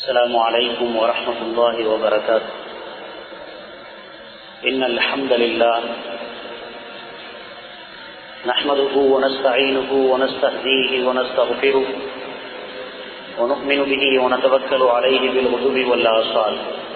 السلام عليكم ورحمة الله وبركاته إن الحمد لله نحمده ونستعينه ونستهديه ونستغفره ونؤمن به ونتوكل عليه بالغدو والآصال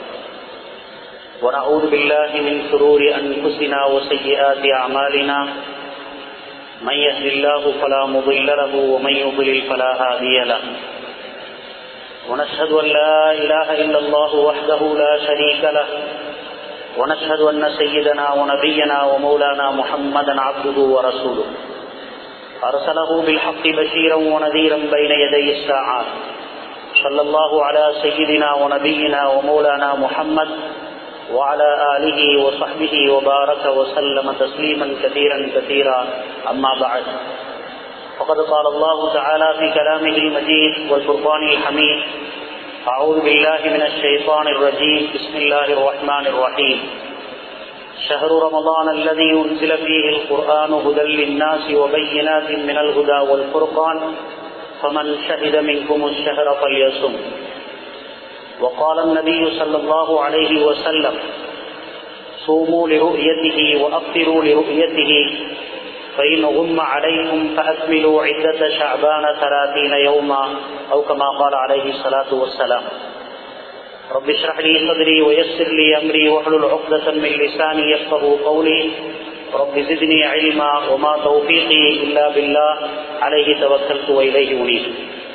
ونعوذ بالله من شرور أنفسنا وسيئات أعمالنا من يهد الله فلا مضل له ومن يضلل فلا هادي له ونشهد أن لا إله إلا الله وحده لا شريك له ونشهد أن سيدنا ونبينا ومولانا محمدا عبده ورسوله أرسله بالحق بشيرا ونذيرا بين يدي الساعات صلى الله على سيدنا ونبينا ومولانا محمد وعلى آله وصحبه وبارك وسلم تسليما كثيرا كثيرا أما بعد فقد قال الله تعالى في كلامه المجيد والفرقان الحميد أعوذ بالله من الشيطان الرجيم بسم الله الرحمن الرحيم شهر رمضان الذي أنزل فيه القرآن هدى للناس وبينات من الهدى والفرقان فمن شهد منكم الشهر فليصم وقال النبي صلى الله عليه وسلم صوموا لرؤيته وأفطروا لرؤيته فإن غم عليكم فأكملوا عدة شعبان ثلاثين يوما أو كما قال عليه الصلاة والسلام رب اشرح لي صدري ويسر لي أمري واحلل عقدة من لساني يفقه قولي رب زدني علما وما توفيقي إلا بالله عليه توكلت وإليه أنيب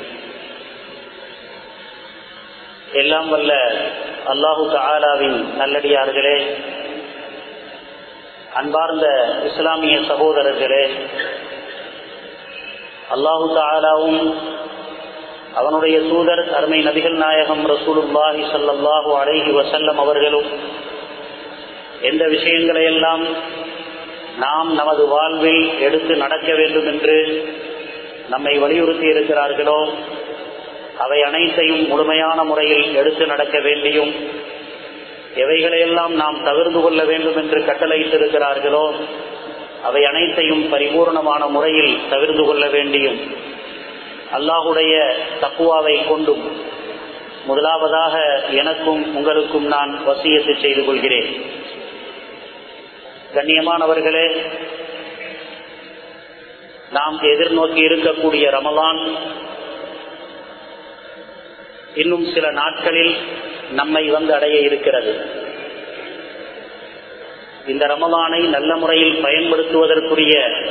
எல்லாம் வல்ல அல்லாஹு தாலாவின் நல்லடியார்களே அன்பார்ந்த இஸ்லாமிய சகோதரர்களே அல்லாஹு தாலாவும் அவனுடைய தூதர் அருமை நபிகள் நாயகம் ரசூலுல்லாஹி சல்லாஹூ அலைஹி வசல்லம் அவர்களும் எந்த விஷயங்களையெல்லாம் நாம் நமது வாழ்வில் எடுத்து நடக்க வேண்டும் என்று நம்மை வலியுறுத்தி இருக்கிறார்களோ அவை அனைத்தையும் முழுமையான முறையில் எடுத்து நடக்க வேண்டியும் எவைகளையெல்லாம் நாம் தவிர்த்து கொள்ள வேண்டும் என்று கட்டளையிட்டிருக்கிறார்களோ அவை அனைத்தையும் பரிபூர்ணமான முறையில் தவிர்த்து கொள்ள வேண்டியும் அல்லாஹுடைய தக்குவாவை கொண்டும் முதலாவதாக எனக்கும் உங்களுக்கும் நான் வசியத்து செய்து கொள்கிறேன் கண்ணியமானவர்களே நாம் எதிர்நோக்கி இருக்கக்கூடிய ரமலான் இன்னும் சில நாட்களில் நம்மை வந்து அடைய இருக்கிறது இந்த ரமலானை நல்ல முறையில் பயன்படுத்துவதற்குரிய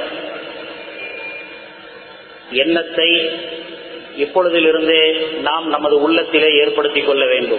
எண்ணத்தை இப்பொழுதிலிருந்தே நாம் நமது உள்ளத்திலே ஏற்படுத்திக் கொள்ள வேண்டும்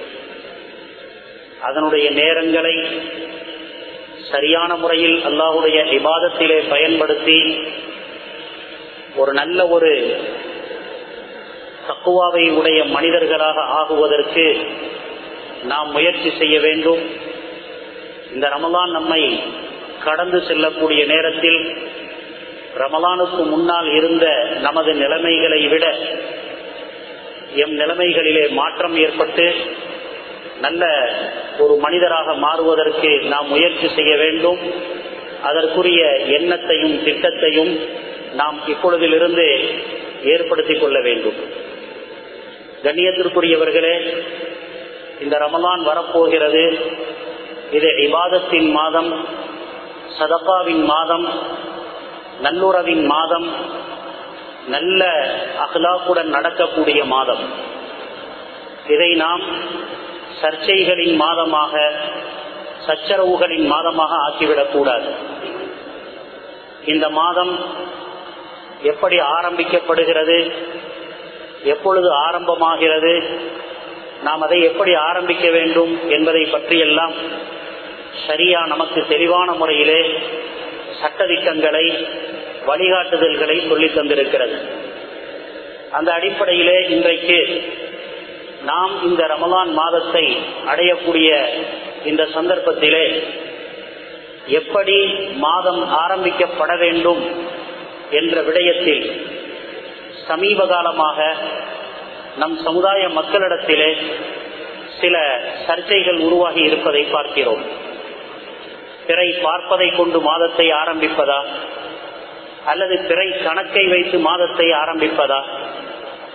அதனுடைய நேரங்களை சரியான முறையில் அல்லாஹுடைய விவாதத்திலே பயன்படுத்தி ஒரு நல்ல ஒரு தக்குவாவை உடைய மனிதர்களாக ஆகுவதற்கு நாம் முயற்சி செய்ய வேண்டும் இந்த ரமலான் நம்மை கடந்து செல்லக்கூடிய நேரத்தில் ரமலானுக்கு முன்னால் இருந்த நமது நிலைமைகளை விட எம் நிலைமைகளிலே மாற்றம் ஏற்பட்டு நல்ல ஒரு மனிதராக மாறுவதற்கு நாம் முயற்சி செய்ய வேண்டும் அதற்குரிய எண்ணத்தையும் திட்டத்தையும் நாம் இப்பொழுதிலிருந்து ஏற்படுத்திக் கொள்ள வேண்டும் கண்ணியத்திற்குரியவர்களே இந்த ரமலான் வரப்போகிறது இது இபாதத்தின் மாதம் சதப்பாவின் மாதம் நல்லுறவின் மாதம் நல்ல அகலாக்குடன் நடக்கக்கூடிய மாதம் இதை நாம் சர்ச்சைகளின் மாதமாக சச்சரவுகளின் மாதமாக ஆக்கிவிடக்கூடாது இந்த மாதம் எப்படி ஆரம்பிக்கப்படுகிறது எப்பொழுது ஆரம்பமாகிறது நாம் அதை எப்படி ஆரம்பிக்க வேண்டும் என்பதை பற்றியெல்லாம் சரியா நமக்கு தெளிவான முறையிலே சட்டதிட்டங்களை வழிகாட்டுதல்களை சொல்லி தந்திருக்கிறது அந்த அடிப்படையிலே இன்றைக்கு நாம் இந்த ரமலான் மாதத்தை அடையக்கூடிய இந்த சந்தர்ப்பத்திலே எப்படி மாதம் ஆரம்பிக்கப்பட வேண்டும் என்ற விடயத்தில் சமீப காலமாக நம் சமுதாய மக்களிடத்திலே சில சர்ச்சைகள் உருவாகி இருப்பதை பார்க்கிறோம் பிறை பார்ப்பதை கொண்டு மாதத்தை ஆரம்பிப்பதா அல்லது பிறை கணக்கை வைத்து மாதத்தை ஆரம்பிப்பதா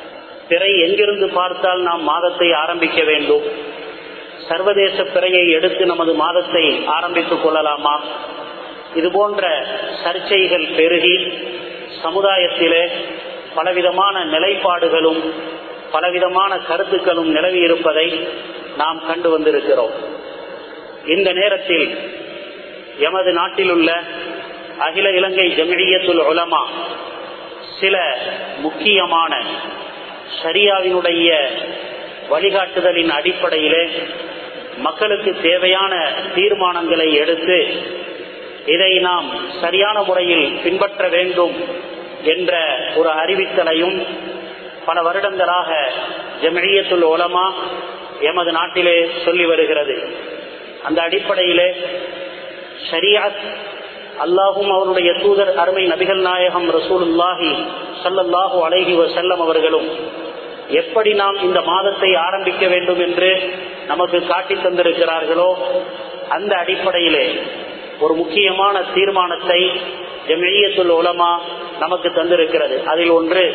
பிறை எங்கிருந்து பார்த்தால் நாம் மாதத்தை ஆரம்பிக்க வேண்டும் சர்வதேச பிறையை எடுத்து நமது மாதத்தை ஆரம்பித்துக் கொள்ளலாமா இது போன்ற சர்ச்சைகள் பெருகி சமுதாயத்திலே பலவிதமான நிலைப்பாடுகளும் பலவிதமான கருத்துக்களும் நிலவி இருப்பதை நாம் கண்டு வந்திருக்கிறோம் இந்த நேரத்தில் எமது நாட்டில் உள்ள அகில இலங்கை ஜமிழியத்துல் உலமா சில முக்கியமான ஷரியாவினுடைய வழிகாட்டுதலின் அடிப்படையிலே மக்களுக்கு தேவையான தீர்மானங்களை எடுத்து இதை நாம் சரியான முறையில் பின்பற்ற வேண்டும் என்ற ஒரு அறிவித்தலையும் பல வருடங்களாக ஜமிழியத்துல் உலமா எமது நாட்டிலே சொல்லி வருகிறது அந்த அடிப்படையிலே ஷரியாத் அல்லாஹும் அவருடைய தூதர் அருமை நபிகள் நாயகம் ரசூலுல்லாஹி சல்லல்லாஹு அலைஹி வசல்லம் அவர்களும் எப்படி நாம் இந்த மாதத்தை ஆரம்பிக்க வேண்டும் என்று நமக்கு காட்டி தந்திருக்கிறார்களோ அந்த அடிப்படையிலே ஒரு முக்கியமான தீர்மானத்தை ஜமியத்துல் உலமா நமக்கு தந்திருக்கிறது அதில் ஒன்று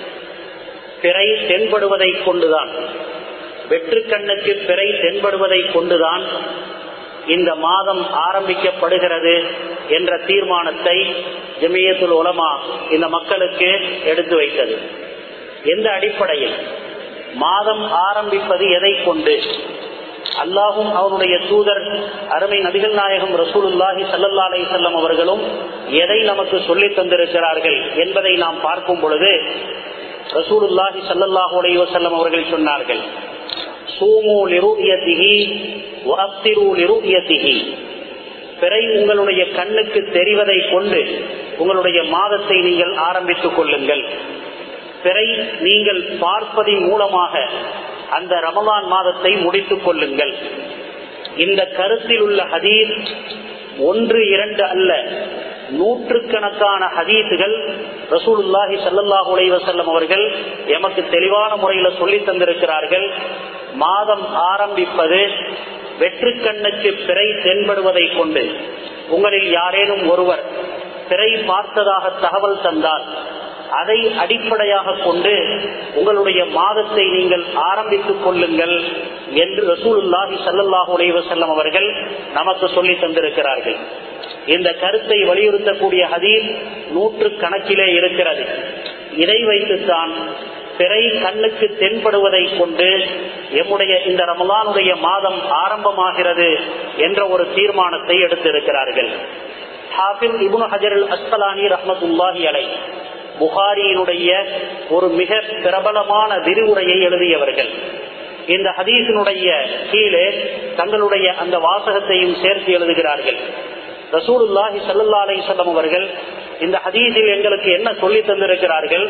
பிறை தென்படுவதை கொண்டுதான் வெற்று கண்ணுக்கு பிறை தென்படுவதை கொண்டுதான் இந்த மாதம் ஆரம்பிக்கப்படுகிறது என்ற தீர்மானத்தை ஜமியத்துல் உலமா இந்த மக்களுக்கு எடுத்து வைத்தது எந்த அடிப்படையில் மாதம் ஆரம்பிப்பது எதை கொண்டு அல்லாஹும் அவருடைய தூதர் அருமை நபிகள் நாயகம் ரசூலுல்லாஹி சல்லல்லா அலை செல்லம் அவர்களும் எதை நமக்கு சொல்லித் தந்திருக்கிறார்கள் என்பதை நாம் பார்க்கும் பொழுது ரசூலுல்லாஹி சல்லல்லாஹு அலைஹி வஸல்லம் அவர்கள் சொன்னார்கள் சூமு லிருயதிஹி வஅஃதிரு லிருயதிஹி பிறை உங்களுடைய கண்ணுக்கு தெரிவதை கொண்டு உங்களுடைய மாதத்தை நீங்கள் ஆரம்பித்துக் கொள்ளுங்கள் பிறை நீங்கள் பார்ப்பதின் மூலமாக அந்த ரமலான் மாதத்தை முடித்துக் கொள்ளுங்கள் இந்த கருத்தில் உள்ள ஹதீஸ் ஒன்று இரண்டு அல்ல நூற்றுக்கணக்கான ஹதீசுகள் ரசூலுல்லாஹி சல்லாஹூ அலைவசல்லம் அவர்கள் எமக்கு தெளிவான முறையில் சொல்லி தந்திருக்கிறார்கள் மாதம் ஆரம்பிப்பது வெற்று கண்ணுக்கு பிறை தென்படுவதை கொண்டு உங்களில் யாரேனும் ஒருவர் பிறை பார்த்ததாக தகவல் தந்தால் அதை அடிப்படையாக கொண்டு உங்களுடைய மாதத்தை நீங்கள் ஆரம்பித்துக் கொள்ளுங்கள் என்று ரசூலுல்லாஹி சல்லாஹூ அலைவசல்லம் அவர்கள் நமக்கு சொல்லி தந்திருக்கிறார்கள் இந்த கருத்தை வலியுறுத்தக்கூடிய ஹதீஸ் நூற்று கணக்கிலே இருக்கிறது இதை வைத்துத்தான் பிறை கண்ணுக்கு தென்படுவதை கொண்டு எம்முடைய இந்த ரமலானுடைய மாதம் ஆரம்பமாகிறது என்ற ஒரு தீர்மானத்தை எடுத்திருக்கிறார்கள் ஹாஃபில் இபுன் ஹஜர் அஸ்கலானி ரஹமத்துல்லாஹி அலை புகாரியினுடைய ஒரு மிக பிரபலமான விரிவுரையை எழுதியவர்கள் இந்த ஹதீஸினுடைய கீழே தங்களுடைய அந்த வாசகத்தையும் சேர்த்து எழுதுகிறார்கள் ரசூலுல்லாஹி சல்லா அலிசல்லம் அவர்கள் இந்த ஹதீஸில் எங்களுக்கு என்ன சொல்லி தந்திருக்கிறார்கள்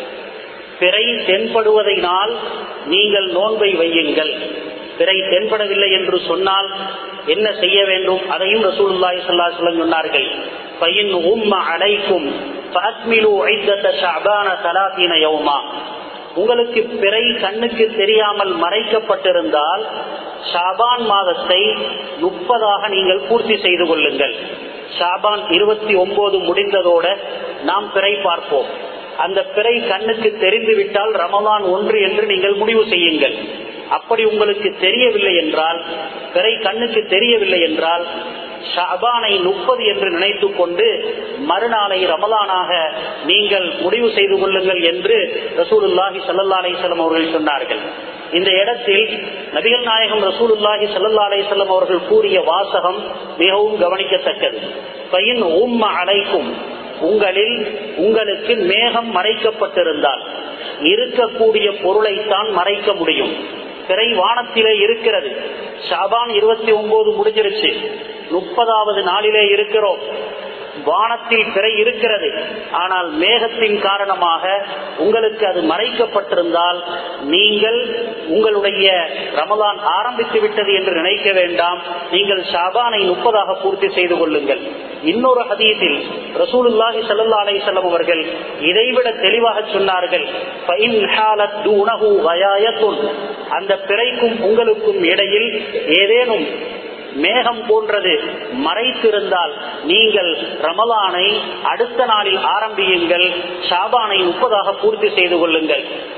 பிறை தென்படுவதைனால் நீங்கள் நோன்பை வையுங்கள் பிறை தென்படவில்லை என்று சொன்னால் என்ன செய்ய வேண்டும் அதையும் ரசூலுல்லாஹி சல்லா சொல்லம் சொன்னார்கள் பையன் உம்ம அலைக்கும் உங்களுக்கு பிறை கண்ணுக்கு தெரியாமல் மறைக்கப்பட்டிருந்தால் ஷாபான் மாதத்தை முப்பதாக நீங்கள் பூர்த்தி செய்து கொள்ளுங்கள் ஷாபான் இருபத்தி ஒன்பது முடிந்ததோட நாம் பிறை பார்ப்போம் அந்த பிறை கண்ணுக்கு தெரிந்துவிட்டால் ரமலான் ஒன்று என்று நீங்கள் முடிவு செய்யுங்கள் அப்படி உங்களுக்கு தெரியவில்லை என்றால் பிறை கண்ணுக்கு தெரியவில்லை என்றால் ஷாபானை முப்பது என்று நினைத்து கொண்டு மறுநாளை ரமலானாக நீங்கள் முடிவு செய்து கொள்ளுங்கள் என்று ரசூலுல்லாஹி சல்லா அலிசல்லம் அவர்கள் சொன்னார்கள் இந்த இடத்தில் நபிகள் நாயகம் ரசூலுல்லாஹி சல்லா அலிசல்லம் அவர்கள் கூறிய வாசகம் மிகவும் கவனிக்கத்தக்கது பையன் உம்ம அழைக்கும் உங்களில் உங்களுக்கு மேகம் மறைக்கப்பட்டிருந்தால் இருக்கக்கூடிய பொருளைத்தான் மறைக்க முடியும் திரை வானத்திலே இருக்கிறது ஷாபான் இருபத்தி ஒன்பது முடிஞ்சிருச்சு முப்பதாவது நாளிலே இருக்கிறோம் வானத்தில் பிறை இருக்கிறது ஆனால் மேகத்தின் காரணமாக உங்களுக்கு அது மறைக்கப்பட்டிருந்தால் நீங்கள் உங்களுடைய ரமலான் ஆரம்பித்து விட்டது என்று நினைக்க வேண்டாம் நீங்கள் ஷாபானை முப்பதாக பூர்த்தி செய்து கொள்ளுங்கள் இன்னொரு ஹதீஸில் ரசூலுல்லாஹி சல்லா அலிசல்லம் அவர்கள் இதைவிட தெளிவாக சொன்னார்கள் அந்த பிறைக்கும் உங்களுக்கும் இடையில் ஏதேனும் மேகம் போன்றது மறைத்திருந்தால் நீங்கள் ரமலானை அடுத்த நாளில் ஆரம்பியுங்கள் ஷாபானை முப்பதாக பூர்த்தி செய்து கொள்ளுங்கள்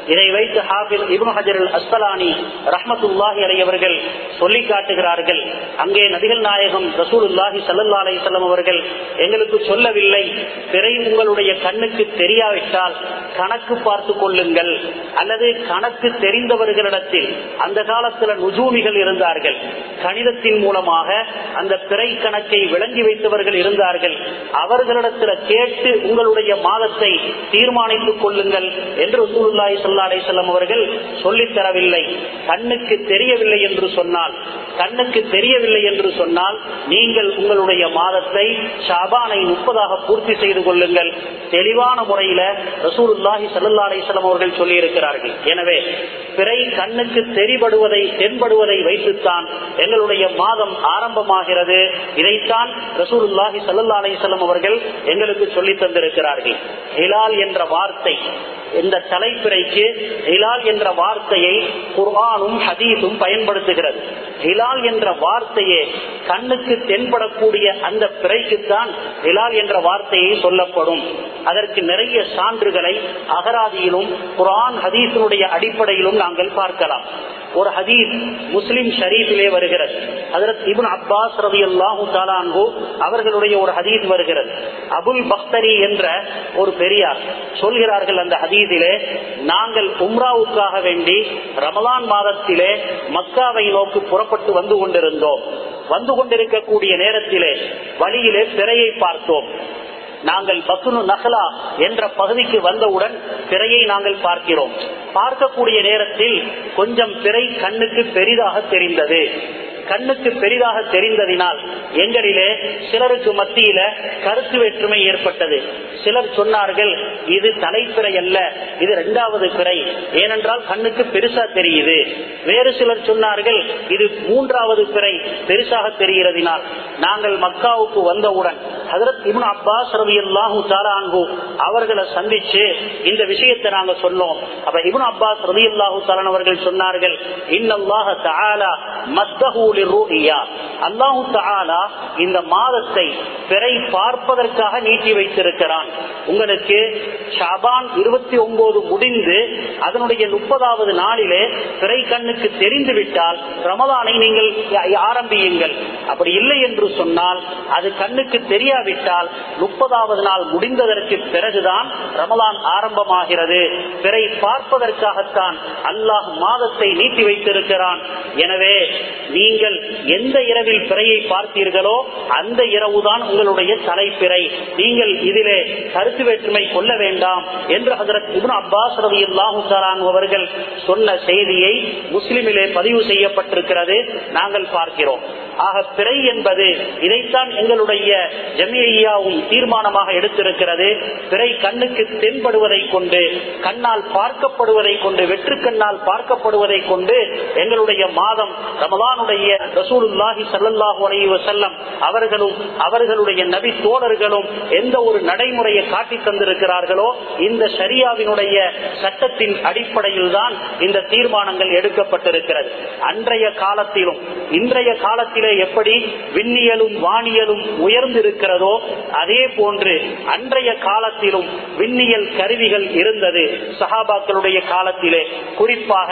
இதை வைத்து ஹாபில் இப்னு ஹஜர் அல் அஸ்கலானி ரஹமத்துல்லாஹி அலை அவர்கள் சொல்லி காட்டுகிறார்கள் அங்கே நபிகள் நாயகம் ரசூலுல்லாஹி சல்லா அலிசல்லம் அவர்கள் எங்களுக்கு சொல்லவில்லை பிறை உங்களுடைய கண்ணுக்கு தெரியாவிட்டால் கணக்கு பார்த்து கொள்ளுங்கள் அல்லது கணக்கு தெரிந்தவர்களிடத்தில் அந்த காலத்துல நுஜூமிகள் இருந்தார்கள் கணிதத்தின் மூலமாக அந்த பிறை கணக்கை விளங்கி வைத்தவர்கள் இருந்தார்கள் அவர்களிடத்துல கேட்டு உங்களுடைய மாதத்தை தீர்மானித்துக் கொள்ளுங்கள் என்று ரசூலுல்லாஹி ஸல்லல்லாஹு அலைஹி வஸல்லம் அவர்கள் சொல்லித் தரவில்லை கண்ணுக்கு தெரியவில்லை என்று சொன்னால் கண்ணுக்கு தெரியவில்லை என்று சொன்னால் நீங்கள் உங்களுடைய மாதத்தை ஷாபானை முப்பதாக பூர்த்தி செய்து கொள்ளுங்கள் தெளிவான முறையில ரசூலுல்லாஹி ஸல்லல்லாஹு அலைஹி வஸல்லம் அவர்கள் சொல்லி இருக்கிறார்கள் எனவே பிறை கண்ணுக்கு தெரிபடுவதை தென்படுவதை வைத்துத்தான் எங்களுடைய மாதம் ஆரம்பமாகிறது இதைத்தான் ரசூலுல்லாஹி ஸல்லல்லாஹு அலைஹி வஸல்லம் அவர்கள் எங்களுக்கு சொல்லி தந்திருக்கிறார்கள் ஹிலால் என்ற வார்த்தை இந்த தலைப்பிறைக்கு ஹிலால் என்ற வார்த்தையை குர்ஆனும் ஹதீஸும் பயன்படுத்துகிறது ஹிலால் என்ற வார்த்தையே கண்ணுக்கு தென்படக்கூடிய அந்த பிறைக்குத்தான் ஹிலால் என்ற வார்த்தையை சொல்லப்படும் அதற்கு நிறைய சான்றுகளை அகராதியிலும் குர்ஆன் ஹதீஸினுடைய அடிப்படையிலும் நாங்கள் பார்க்கலாம் ஒரு ஹதீஸ் முஸ்லிம் ஷரீஃபிலே வருகிறது அதற்கு இபுன் அப்பாஸ் ரவி அல்லாஹு தாலான்கு அவர்களுடைய ஒரு ஹதீஸ் வருகிறது அபுல் பக்தரி என்ற ஒரு பெரியார் சொல்கிறார்கள் அந்த ஹதீஸிலே நாங்கள் உம்ராவுக்காக வேண்டி ரமலான் மாதத்திலே மக்காவை நோக்கி புறப்பட்டு வந்து கொண்டிருந்தோம் வந்து கொண்டிருக்கக்கூடிய நேரத்திலே வழியிலே பிறையை பார்த்தோம் நாங்கள் பசுனு நகலா என்ற பகுதிக்கு வந்தவுடன் பிறையை நாங்கள் பார்க்கிறோம் பார்க்கக்கூடிய நேரத்தில் கொஞ்சம் பிறை கண்ணுக்கு பெரிதாக தெரிந்தது கண்ணுக்கு பெரிதாக தெரிந்ததினால் எங்களிலே சிலருக்கு மத்தியில கருத்து வேற்றுமை ஏற்பட்டது சிலர் சொன்னார்கள் இது தலைப்பிறை அல்ல இது இரண்டாவது பிறை ஏனென்றால் கண்ணுக்கு பெருசா தெரியுது வேறு சிலர் சொன்னார்கள் இது மூன்றாவது பிறை பெருசாக தெரிகிறதினால் நாங்கள் மக்காவுக்கு வந்தவுடன் ஹதரத் இப்னு அப்பாஸ் ரவி அல்லாஹூ தாலான்கு அவர்களை சந்திச்சு இந்த விஷயத்தை நாங்க சொன்னோம் அப்ப இப்னு அப்பாஸ் ரவி அல்லாஹூ தாலான் அவர்கள் சொன்னார்கள் இன்னல்லாஹ தஆலா மத்தஹூ லிருயா அல்லாஹு தஆலா இந்த மாதத்தை பிறை பார்ப்பதற்காக நீட்டி வைத்திருக்கிறான் உங்களுக்கு ஷாபான் இருபத்தி ஒன்பது முடிந்து அதனுடைய முப்பதாவது நாளிலே பிறை கண்ணுக்கு தெரிந்து விட்டால் ரமதானை நீங்கள் ஆரம்பியுங்கள் அப்படி இல்லை என்று சொன்னால் அது கண்ணுக்கு தெரியாவிட்டால் முப்பதாவது நாள் முடிந்ததற்கு பிறகுதான் ரமலான் ஆரம்பமாகிறது பிறை பார்ப்பதற்காகத்தான் அல்லாஹ் மாதத்தை நீட்டி வைத்திருக்கிறான் எனவே நீங்கள் எந்த இரவில் பிறையை பார்த்தீர்களோ அந்த இரவுதான் உங்களுடைய தலைப்பிறை நீங்கள் இதிலே கருத்து வேற்றுமை கொள்ள வேண்டாம் என்று ஹசரத் இப்னு அப்பாஸ் ரவி அல்லாஹு அவர்கள் சொன்ன செய்தியை முஸ்லிமிலே பதிவு செய்யப்பட்டிருக்கிறது நாங்கள் பார்க்கிறோம் ஆக பிறை என்பது இதைத்தான் எங்களுடைய ஜமியாவும் தீர்மானமாக எடுத்திருக்கிறது பிறை கண்ணுக்கு தென்படுவதை கொண்டு கண்ணால் பார்க்கப்படுவதை கொண்டு வெற்று கண்ணால் பார்க்கப்படுவதை கொண்டு எங்களுடைய மாதம் ரமலானுடைய ரசூலுல்லாஹி சல்லாஹூ அலைஹி வஸல்லம் அவர்களும் அவர்களுடைய நபி தோழர்களும் எந்த ஒரு நடைமுறையை காட்டி தந்திருக்கிறார்களோ இந்த ஷரியாவினுடைய சட்டத்தின் அடிப்படையில் தான் இந்த தீர்மானங்கள் எடுக்கப்பட்டிருக்கிறது அன்றைய காலத்திலும் இன்றைய காலத்திலே எப்படி விண்ணியலும் வானியலும் உயர்ந்திருக்கிறதோ அதே போன்று அன்றைய காலத்திலும் விண்ணியல் கருவிகள் இருந்தது சஹாபாக்களுடைய காலத்திலே குறிப்பாக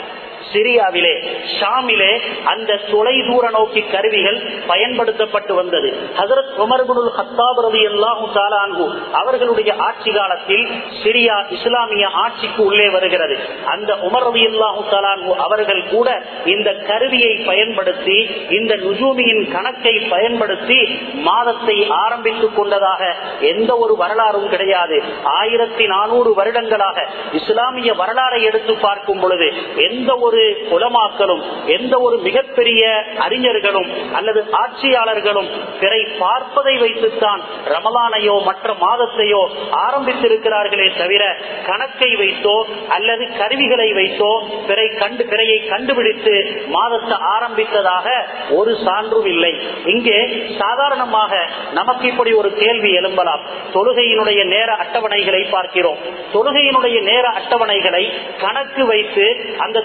சிரியாவிலே ஷாமிலே அந்த தொலை தூர நோக்கி கருவிகள் பயன்படுத்தப்பட்டு வந்தது ஹசரத் உமர்குல் ஹத்தாப் ரவி அல்லாஹு தாலான்கு அவர்களுடைய ஆட்சி காலத்தில் சிரியா இஸ்லாமிய ஆட்சிக்கு உள்ளே வருகிறது அந்த உமர் ரவி அல்லாஹு தாலான்கு அவர்கள் கூட இந்த கருவியை பயன்படுத்தி இந்த நுஜூமியின் கணக்கை பயன்படுத்தி மாதத்தை ஆரம்பித்துக் கொண்டதாக எந்த ஒரு வரலாறும் கிடையாது ஆயிரத்தி நானூறு வருடங்களாக இஸ்லாமிய வரலாறை எடுத்து பார்க்கும் பொழுது எந்த ஒரு உலமாக்களும் எந்த ஒரு மிகப்பெரிய அறிஞர்களும் அல்லது ஆட்சியாளர்களும் பிறை பார்ப்பதை வைத்துத்தான் ரமலானையோ மற்ற மாதத்தையோ ஆரம்பித்திருக்கிறார்களே தவிர கணக்கை வைத்தோ அல்லது கருவிகளை வைத்தோ பிறை கண்டு பிறையை கண்டுபிடித்து மாதத்தை ஆரம்பித்ததாக ஒரு சான்றும் இல்லை இங்கே சாதாரணமாக நமக்கு இப்படி ஒரு கேள்வி எழும்பலாம் தொழுகையினுடைய நேர அட்டவணைகளை பார்க்கிறோம் தொழுகையினுடைய நேர அட்டவணைகளை கணக்கு வைத்து அந்த தொழுகையின்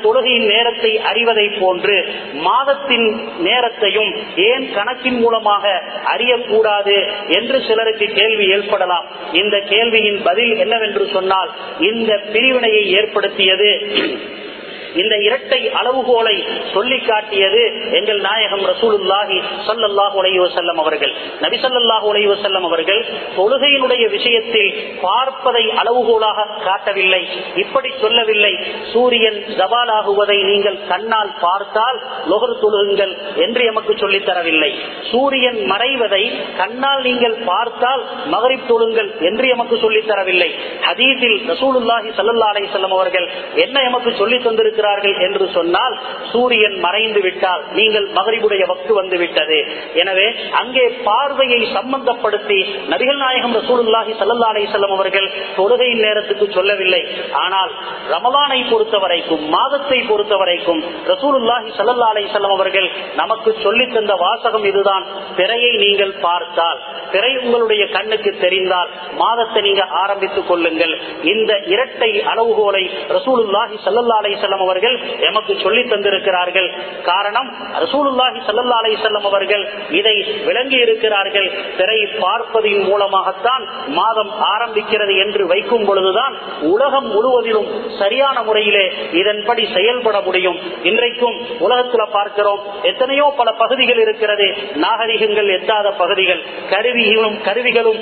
தொழுகையின் நேரத்தை அறிவதை போன்று மாதத்தின் நேரத்தையும் ஏன் கணக்கின் மூலமாக அறியக்கூடாது என்று சிலருக்கு கேள்வி ஏற்படலாம் இந்த கேள்வியின் பதில் என்னவென்று சொன்னால் இந்த பிரிவினையை ஏற்படுத்தியது இந்த இரட்டை அளவுகோலை சொல்லி காட்டியது எங்கள் நாயகம் ரசூலுல்லாஹி சல்லல்லாஹு அலைஹி வஸல்லம் அவர்கள் நபி ஸல்லல்லாஹு அலைஹி வஸல்லம் அவர்கள் தொழுகையினுடைய விஷயத்தில் பார்ப்பதை அளவுகோலாக காட்டவில்லை இப்படி சொல்லவில்லை சூரியன் ஜவாலாகுவதை நீங்கள் கண்ணால் பார்த்தால் லொகர் தொழுகுங்கள் என்று எமக்கு சொல்லித் தரவில்லை சூரியன் மறைவதை கண்ணால் நீங்கள் பார்த்தால் மகரிப் தொழுங்கள் என்று எமக்கு சொல்லித் தரவில்லை ஹதீஸில் ரசூலுல்லாஹி ஸல்லல்லாஹு அலைஹி வஸல்லம் அவர்கள் என்ன எமக்கு சொல்லி தந்திருக்கிறார்கள் என்று சொன்னால் சூரியன் மறைந்து விட்டால் நீங்கள் மகரிபுடைய வக்து வந்து விட்டது எனவே அங்கே பார்வையை சம்பந்தப்படுத்தி நபிகள் நாயகம் ரசூலுல்லாஹி ஸல்லல்லாஹு அலைஹி வஸல்லம் அவர்கள் தொழுகையின் நேரத்துக்கு சொல்லவில்லை ஆனால் ரமலானை பொறுத்த வரைக்கும் மாதத்தை பொறுத்த வரைக்கும் ரசூலுல்லாஹி ஸல்லல்லாஹு அலைஹி வஸல்லம் அவர்கள் நமக்கு சொல்லி தந்த வாசகம் இதுதான் திரையை நீங்கள் பார்த்தால் திரை உங்களுடைய கண்ணுக்கு தெரிந்தால் மாதத்தை நீங்க ஆரம்பித்துக் கொள்ளுங்கள் இந்த இரட்டை அளவுகோலை ரசூலுல்லாஹி ஸல்லல்லாஹு அலைஹி வஸல்லம் அவர்கள் எமக்கு சொல்லி தந்திருக்கிறார்கள் காரணம் ரசூலுல்லாஹி ஸல்லல்லாஹு அலைஹி வஸல்லம் அவர்கள் இதை விளங்கி இருக்கிறார்கள் திரை பார்ப்பதின் மூலமாகத்தான் மாதம் ஆரம்பிக்கிறது என்று வைக்கும் பொழுதுதான் உலகம் முழுவதிலும் சரியான முறையிலே இதன்படி செயல்பட முடியும் இன்றைக்கும் உலகத்துல பார்க்கிறோம் எத்தனையோ பல பகுதிகள் இருக்கிறது நாகரிகங்கள் எட்டாத பகுதிகள் கருவிகளும் கருவிகளும்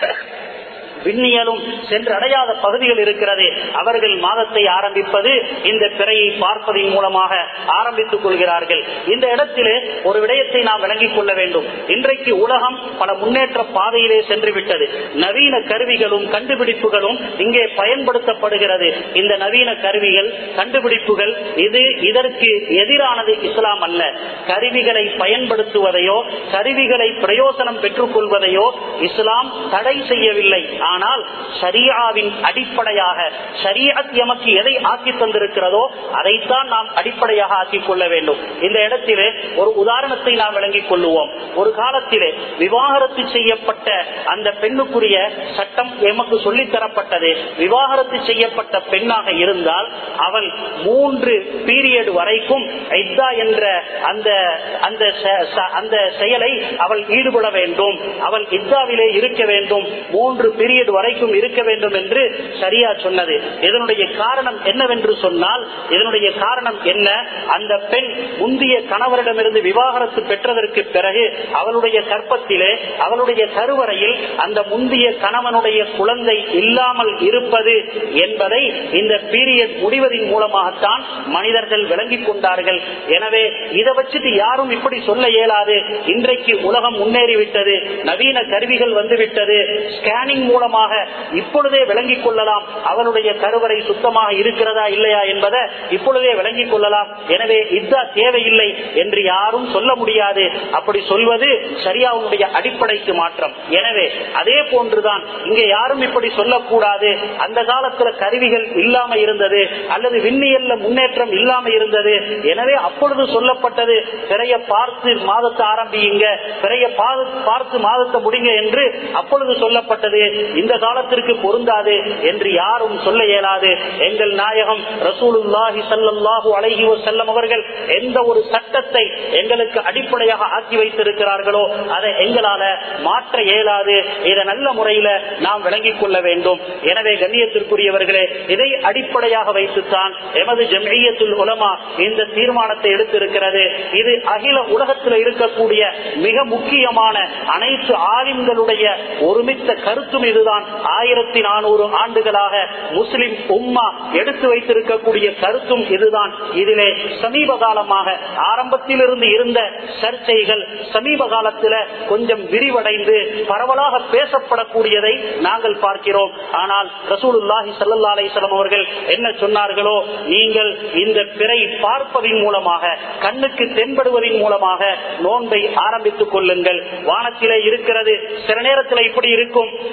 விண்ணியலும் சென்றடையாத பகுதிகள் இருக்கிறது அவர்கள் மாதத்தை ஆரம்பிப்பது இந்த பிறையை பார்ப்பதன் மூலமாக ஆரம்பித்துக் கொள்கிறார்கள் இந்த இடத்திலே ஒரு விடயத்தை நாம் விளங்கிக் கொள்ள வேண்டும் இன்றைக்கு உலகம் பல முன்னேற்ற பாதையிலே சென்று விட்டது நவீன கருவிகளும் கண்டுபிடிப்புகளும் இங்கே பயன்படுத்தப்படுகிறது இந்த நவீன கருவிகள் கண்டுபிடிப்புகள் இது இதற்கு எதிரானது இஸ்லாம் அல்ல கருவிகளை பயன்படுத்துவதையோ கருவிகளை பிரயோசனம் பெற்றுக் கொள்வதையோ இஸ்லாம் தடை செய்யவில்லை ஆனால் ஷரியாவின் அடிப்படையாக ஷரியத் எமக்கு எதை ஆக்கி தந்திருக்கிறதோ அதைத்தான் நாம் அடிப்படையாக ஆக்கிக் கொள்ள வேண்டும் இந்த இடத்திலே ஒரு உதாரணத்தை நாம் விளங்கிக் கொள்ளுவோம் ஒரு காலத்திலே விவாகரத்து செய்யப்பட்ட அந்த பெண்ணுக்குரிய சட்டம் எமக்கு சொல்லித் தரப்பட்டது விவாகரத்து செய்யப்பட்ட பெண்ணாக இருந்தால் அவள் மூன்று பீரியட் வரைக்கும் ஐத்தா என்ற அந்த அந்த செ- ச- அந்த செயலை அவள் ஈடுபட வேண்டும் அவள் இத்தாவிலே இருக்க வேண்டும் மூன்று பீரியட் வரைக்கும் இருக்க வேண்டும் என்று சரியா சொன்னது இதனுடைய காரணம் என்னவென்று சொன்னால் இதனுடைய காரணம் என்ன அந்த பெண் முந்திய கணவரிடமிருந்து விவாகரத்து பெற்றதற்கு பிறகு அவளுடைய கற்பத்திலே அவளுடைய கருவறையில் அந்த முந்திய கணவனுடைய குழந்தை இல்லாமல் இருப்பது என்பதை இந்த பீரியட் முடிவதன் மூலமாகத்தான் மனிதர்கள் விளங்கிக் கொண்டார்கள் எனவே இதை வச்சுட்டு யாரும் இப்படி சொல்ல இயலாது இன்றைக்கு உலகம் முன்னேறிவிட்டது நவீன கருவிகள் வந்துவிட்டது ஸ்கேனிங் மூலமாக இப்பொழுதே விளங்கிக் கொள்ளலாம் அவனுடைய கருவறை சுத்தமாக இருக்கிறதா இல்லையா என்பதை இப்பொழுதே விளங்கிக் கொள்ளலாம் எனவே இதா தேவையில்லை என்று யாரும் சொல்ல முடியாது அப்படி சொல்வது சரியாவுடைய அடிப்படைக்கு மாற்றம் எனவே அதே போன்றுதான் இங்கே யாரும் இப்படி சொல்லக்கூடாது அந்த காலத்துல கருவிகள் இல்லாம இருந்தது அல்லது விண்ணியல்ல முன்னேற்றம் இல்லாம இருந்தது எனவே அப்பொழுது சொல்லப்பட்டது பிறைய பார்த்து மாதத்தை ஆரம்பியுங்க பிறைய பா- பார்த்து மாதத்தை முடிங்க என்று அப்பொழுது சொல்லப்பட்டது இந்த காலத்திற்கு பொருந்தாது என்று யாரும் சொல்ல இயலாது எங்கள் நாயகம் ரசூலுல்லாஹி ஸல்லல்லாஹு அலைஹி வஸல்லம் அவர்கள் எந்த ஒரு சட்டத்தை எங்களுக்கு அடிப்படையாக ஆக்கி வைத்திருக்கிறார்களோ அதை எங்களால மாற்ற இயலாது இதை நல்ல முறையில நாம் விளங்கிக் கொள்ள வேண்டும் எனவே கண்ணியத்திற்குரியவர்களே இதை அடிப்படையாக வைத்துத்தான் எமது ஜம்இய்யத்துல் உலமா இந்த தீர்மானத்தை எடுத்திருக்கிறது இது அகில உலகத்தில் இருக்கக்கூடிய மிக முக்கியமான அனைத்து ஆலிம்களுடைய ஒருமித்த கருத்தும் இதுதான் ஆயிரத்தி நானூறு ஆண்டுகளாக முஸ்லிம் உம்மா எடுத்து வைத்திருக்கக்கூடிய கருத்தும் இதுதான் இதிலே சமீப காலமாக ஆரம்பத்திலிருந்து இருந்த சர்ச்சைகள் சமீப காலத்துல கொஞ்சம் விரிவடைந்து பரவலாக பேசப்படக்கூடியதை நாங்கள் பார்க்கிறோம் ஆனால் ரசூலுல்லாஹி ஸல்லல்லாஹு அலைஹி வஸல்லம் அவர்கள் என்ன சொன்னார்களோ நீங்கள் இந்த பிறை பார்ப்பதின் மூலமாக கண்ணுக்கு தென்படுவதன் மூலமாக நோன்பை ஆரம்பித்துக் கொள்ளுங்கள் வானத்திலே இருக்கிறது சில நேரத்தில் இப்படி இருக்கும்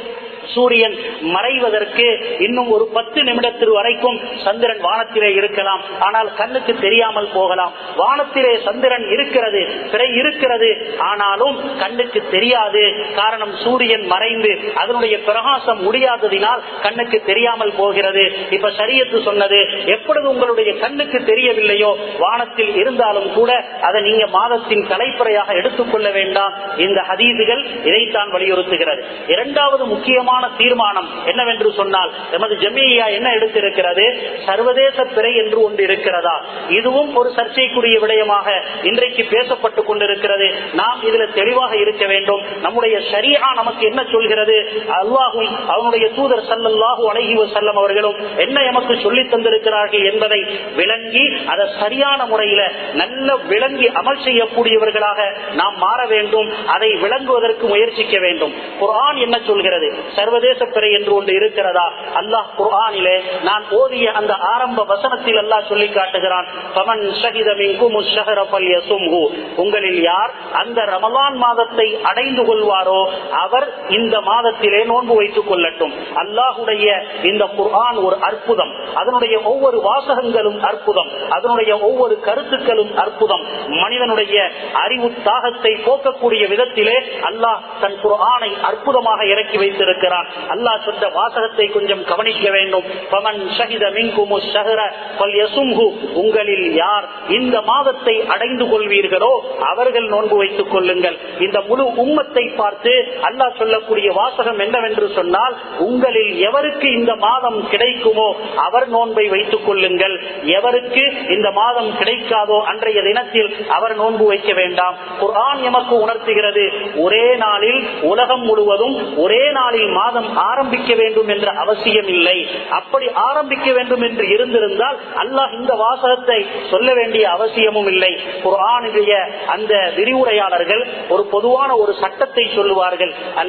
சூரியன் மறைவதற்கு இன்னும் ஒரு பத்து நிமிடத்தில் வரைக்கும் சந்திரன் வானத்திலே இருக்கலாம் ஆனால் கண்ணுக்கு தெரியாமல் போகலாம் வானத்திலே சந்திரன் இருக்கிறது திரை இருக்கிறது ஆனாலும் கண்ணுக்கு தெரியாது காரணம் சூரியன் மறைந்து அதனுடைய பிரகாசம் முடியாததினால் கண்ணுக்கு தெரியாமல் போகிறது இப்ப சரியத்து சொன்னது எப்பொழுது உங்களுடைய கண்ணுக்கு தெரியவில்லையோ வானத்தில் இருந்தாலும் கூட அதை நீங்க மாதத்தின் தலைப்புறையாக எடுத்துக்கொள்ள வேண்டாம் இந்த ஹதீதுகள் இதைத்தான் வலியுறுத்துகிறது இரண்டாவது முக்கியமான தீர்மானம் என்னவென்று சொன்னால் எமது ஜமியா என்ன எடுத்திருக்கிறது சர்வதேச பிறை என்று ஒன்று இருக்கிறதா இதுவும் ஒரு சர்ச்சைக்குரிய விடயமாக இன்றைக்கு பேசப்பட்டுக் கொண்டிருக்கிறது நாம் இதுல தெளிவாக இருக்க வேண்டும் நம்முடைய ஷரியா நமக்கு என்ன சொல்கிறது அல்லாஹும் அவனுடைய தூதர் சல்லல்லாஹு அழகி செல்லம் அவர்களும் என்ன எமக்கு சொல்லி தந்திருக்கிறார்கள் என்பதை விளங்கி அதை சரியான முறையில நல்ல விளங்கி அமல் செய்யக்கூடியவர்களாக நாம் மாற வேண்டும் அதை விளங்குவதற்கு முயற்சிக்க வேண்டும் குர்ஆன் என்ன சொல்கிறது சர்வதேச பிறை என்று ஒன்று இருக்கிறதா அல்லாஹ் குர்ஆனிலே நான் ஓதிய அந்த ஆரம்ப வசனத்தில் அல்லாஹ் சொல்லி காட்டுகிறான் பமன் ஷஹித மின்கும் ஷஹர ஃபல்யசும்ஹு. உங்களில் யார் அந்த ரமலான் மாதத்தை அடைந்து கொள்வாரோ அவர் இந்த மாதத்திலே நோன்பு வைத்துக் கொள்ளட்டும் அல்லாஹுடைய இந்த குர்ஆன் ஒரு அற்புதம் அதனுடைய ஒவ்வொரு வாசகங்களும் அற்புதம் அதனுடைய ஒவ்வொரு கருத்துக்களும் அற்புதம் மனிதனுடைய அறிவு தாகத்தை போக்கக்கூடிய விதத்திலே அல்லாஹ் தன் குர்ஆனை அற்புதமாக இறக்கி வைத்திருக்கிறான் அல்லாஹ் சொன்ன வாசகத்தை கொஞ்சம் கவனிக்க வேண்டும் பமன் ஷஹித மின்குமு ஷஹர ஃபல்யசும்ஹு. உங்களில் யார் இந்த மாதத்தை அடைந்து கொள்வீர்களோ அவர்கள் நோன்பு வைத்துக் கொள்ளுங்கள் இந்த முழு உம்மத்தை பார்த்து அல்லாஹ் சொல்லக்கூடிய வாசகம் என்னவென்று சொன்னால் உங்களில் எவருக்கு இந்த மாதம் கிடைக்குமோ அவர் நோன்பை வைத்துக் கொள்ளுங்கள் எவருக்கு இந்த மாதம் கிடைக்காதோ அன்றைய தினத்தில் அவர் நோன்பு வைக்க வேண்டாம் குர்ஆன் எமக்கு உணர்த்துகிறது ஒரே நாளில் உலகம் முழுவதும் ஒரே நாளில் மாதம் ஆரம்பிக்க வேண்டும் என்ற அவசியம் இல்லை அப்படி ஆரம்பிக்க வேண்டும் என்று இருந்திருந்தால் அல்லாஹ் இந்த வாசகத்தை சொல்ல வேண்டிய அவசியமும் இல்லை குர்ஆனுடைய அந்த விரிவுரையாளர்கள் ஒரு பொதுவான ஒரு சட்டத்தை சொல்லுவார்கள் அல்ல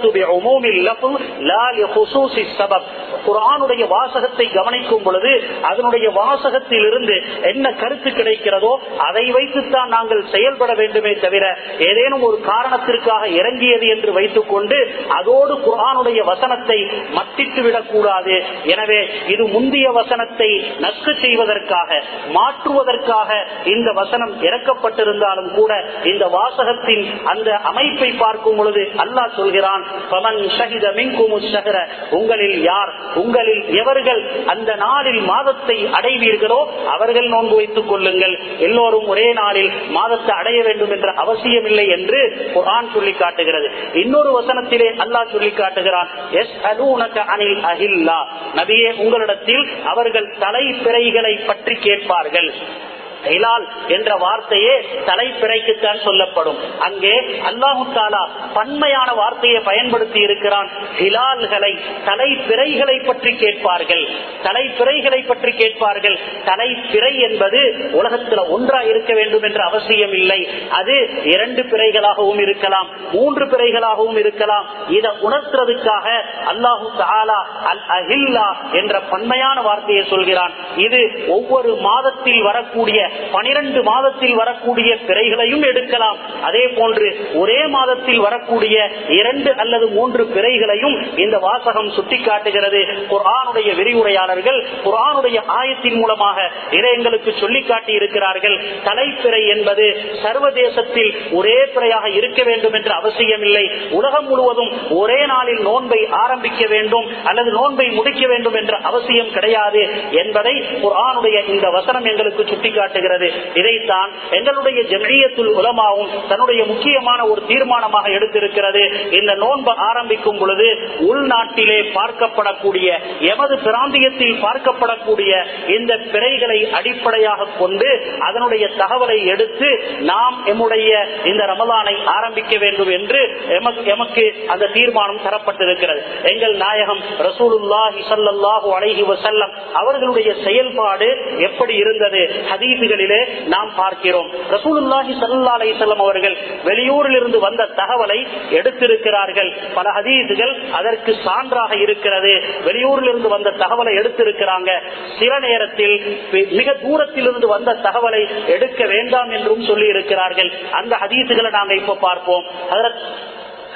குரானுடைய வாசகத்தை கவனிக்கும் பொழுது அதனுடைய வாசகத்தில் இருந்து என்ன கருத்து கிடைக்கிறதோ அதை வைத்துத்தான் நாங்கள் செயல்பட வேண்டுமே தவிர ஏதேனும் ஒரு காரணத்திற்காக இறங்கியது என்று வைத்துக் கொண்டு அதோடு குரானுடைய வசனத்தை மத்திட்டு விடக்கூடாது எனவே இது முந்தைய வசனத்தை நஸ்கு செய்வதற்காக மாற்றுவதற்காக இந்த வசனம் இறக்கப்பட்டிருந்தாலும் கூட இந்த வாசகத்தின் அந்த அமைப்பை பார்க்கும் பொழுது அல்லாஹ் சொல்கிறான் "ஃபமன் ஷஹித மின்குமு ஷஹர." உங்களில் யார் உங்களில் எவர்கள் அந்த நாளில் மாதத்தை அடைவீர்களோ அவர்கள் நோன்பு வைத்துக் கொள்ளுங்கள் எல்லோரும் ஒரே நாளில் மாதத்தை அடைய வேண்டும் என்ற அவசியம் இல்லை என்று குர்ஆன் சொல்லி காட்டுகிறது இன்னொரு வசனத்திலே அல்லாஹ் சொல்லி காட்டுகிறான் எஸ் அனில் அஹில்லா நபியே உங்களிடத்தில் அவர்கள் தலைப்பிறைகளை பற்றி கேட்பார்கள் ஹிலால் என்ற வார்த்தையே தலைப்பிறைக்குத்தான் சொல்லப்படும் அங்கே அல்லாஹு தாலா பன்மையான வார்த்தையை பயன்படுத்தி இருக்கிறான் ஹிலால்களை தலைப்பிறைகளை பற்றி கேட்பார்கள் தலைப்பிறைகளை பற்றி கேட்பார்கள் தலைப்பிறை என்பது உலகத்தில் ஒன்றா இருக்க வேண்டும் என்ற அவசியம் இல்லை அது இரண்டு பிறைகளாகவும் இருக்கலாம் மூன்று பிறைகளாகவும் இருக்கலாம் இதை உணர்த்துறதுக்காக அல்லாஹு தாலா அல் அஹில்லா என்ற பன்மையான வார்த்தையை சொல்கிறான் இது ஒவ்வொரு மாதத்தில் வரக்கூடிய பனிரெண்டு மாதத்தில் வரக்கூடிய பிறைகளையும் எடுக்கலாம் அதே போன்று ஒரே மாதத்தில் வரக்கூடிய இரண்டு அல்லது மூன்று பிறைகளையும் இந்த வாசகம் சுட்டிக்காட்டுகிறது குர்ஆனுடைய விரிவுரையாளர்கள் குர்ஆனுடைய ஆயத்தின் மூலமாக இதை எங்களுக்கு சொல்லி காட்டி இருக்கிறார்கள் தலைப்பிறை என்பது சர்வதேசத்தில் ஒரே பிறையாக இருக்க வேண்டும் என்ற அவசியம் இல்லை உலகம் முழுவதும் ஒரே நாளில் நோன்பை ஆரம்பிக்க வேண்டும் அல்லது நோன்பை முடிக்க வேண்டும் என்ற அவசியம் கிடையாது என்பதை குர்ஆனுடைய இந்த வசனம் எங்களுக்கு சுட்டிக்காட்டுகிறது இதைத்தான் எங்களுடைய ஜமியத்துல் உலமாவும் தன்னுடைய முக்கியமான ஒரு தீர்மானமாக எடுத்திருக்கிறது இந்த நோன்பு ஆரம்பிக்கும் பொழுது உள்நாட்டிலே பார்க்கப்படக்கூடிய எமது பிராந்தியத்தில் பார்க்கப்படக்கூடிய இந்த பிறைகளை அடிப்படையாக கொண்டு அதனுடைய தகவலை எடுத்து நாம் எம்முடைய இந்த ரமலானை ஆரம்பிக்க வேண்டும் என்று எமக்கு- எமக்கு அந்த தீர்மானம் தரப்பட்டிருக்கிறது எங்கள் நாயகம் ரசூலுல்லாஹி ஸல்லல்லாஹு அலைஹி வஸல்லம் அவர்களுடைய செயல்பாடு எப்படி இருந்தது ஹதீசுகளிலே நாம் பார்க்கிறோம் ரசூலுல்லாஹி ஸல்லல்லாஹு அலைஹி வஸல்லம் அவர்கள் வெளியூரில் இருந்து வந்த தகவலை எடுத்திருக்கிறார்கள் பல ஹதீசுகள் அதற்கு சான்றாக இருக்கிறது வெளியூரில் இருந்து வந்த தகவலை எடுத்திருக்கிறாங்க சில நேரத்தில் மிக தூரத்தில் இருந்து வந்த தகவலை எடுக்க வேண்டாம் என்றும் சொல்லி இருக்கிறார்கள் அந்த ஹதீசுகளை நாங்க இப்ப பார்ப்போம் ஹதரத்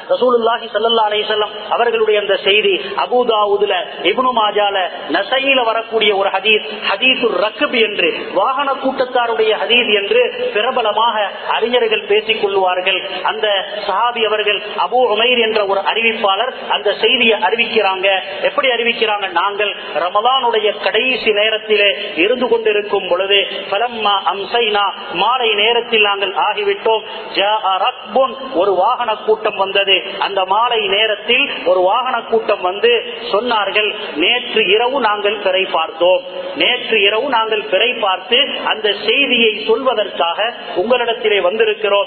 ரசூலுல்லாஹி ஸல்லல்லாஹு அலைஹி வஸல்லம் அவர்களுடைய அந்த செய்தி அபூதாவுதுல இப்னு மாஜால நசையில வரக்கூடிய ஒரு ஹதீஸ் ஹதீசுர் ரக்ப் என்று வாகன கூட்டத்தாருடைய ஹதீஸ் என்று பிரபலமாக அறிஞர்கள் பேசிக் கொள்வார்கள் அந்த சஹாபி அவர்கள் அபூ உமைர் என்ற ஒரு அறிவிப்பாளர் அந்த செய்தியை அறிவிக்கிறாங்க எப்படி அறிவிக்கிறாங்க நாங்கள் ரமலானுடைய கடைசி நேரத்திலே இருந்து கொண்டிருக்கும் பொழுது பலம்மா அம்சைனா மாலை நேரத்தில் நாங்கள் ஆகிவிட்டோம் ஜாஅ ரக்புன் ஒரு வாகன கூட்டம் வந்தது அந்த மாலை நேரத்தில் ஒரு வாகன கூட்டம் வந்து சொன்னார்கள் நேற்று இரவு நாங்கள் பிறை பார்த்தோம் நேற்று இரவு நாங்கள் பிறை பார்த்து அந்த செய்தியை சொல்வதற்காக உங்களிடத்திலே வந்திருக்கிறோம்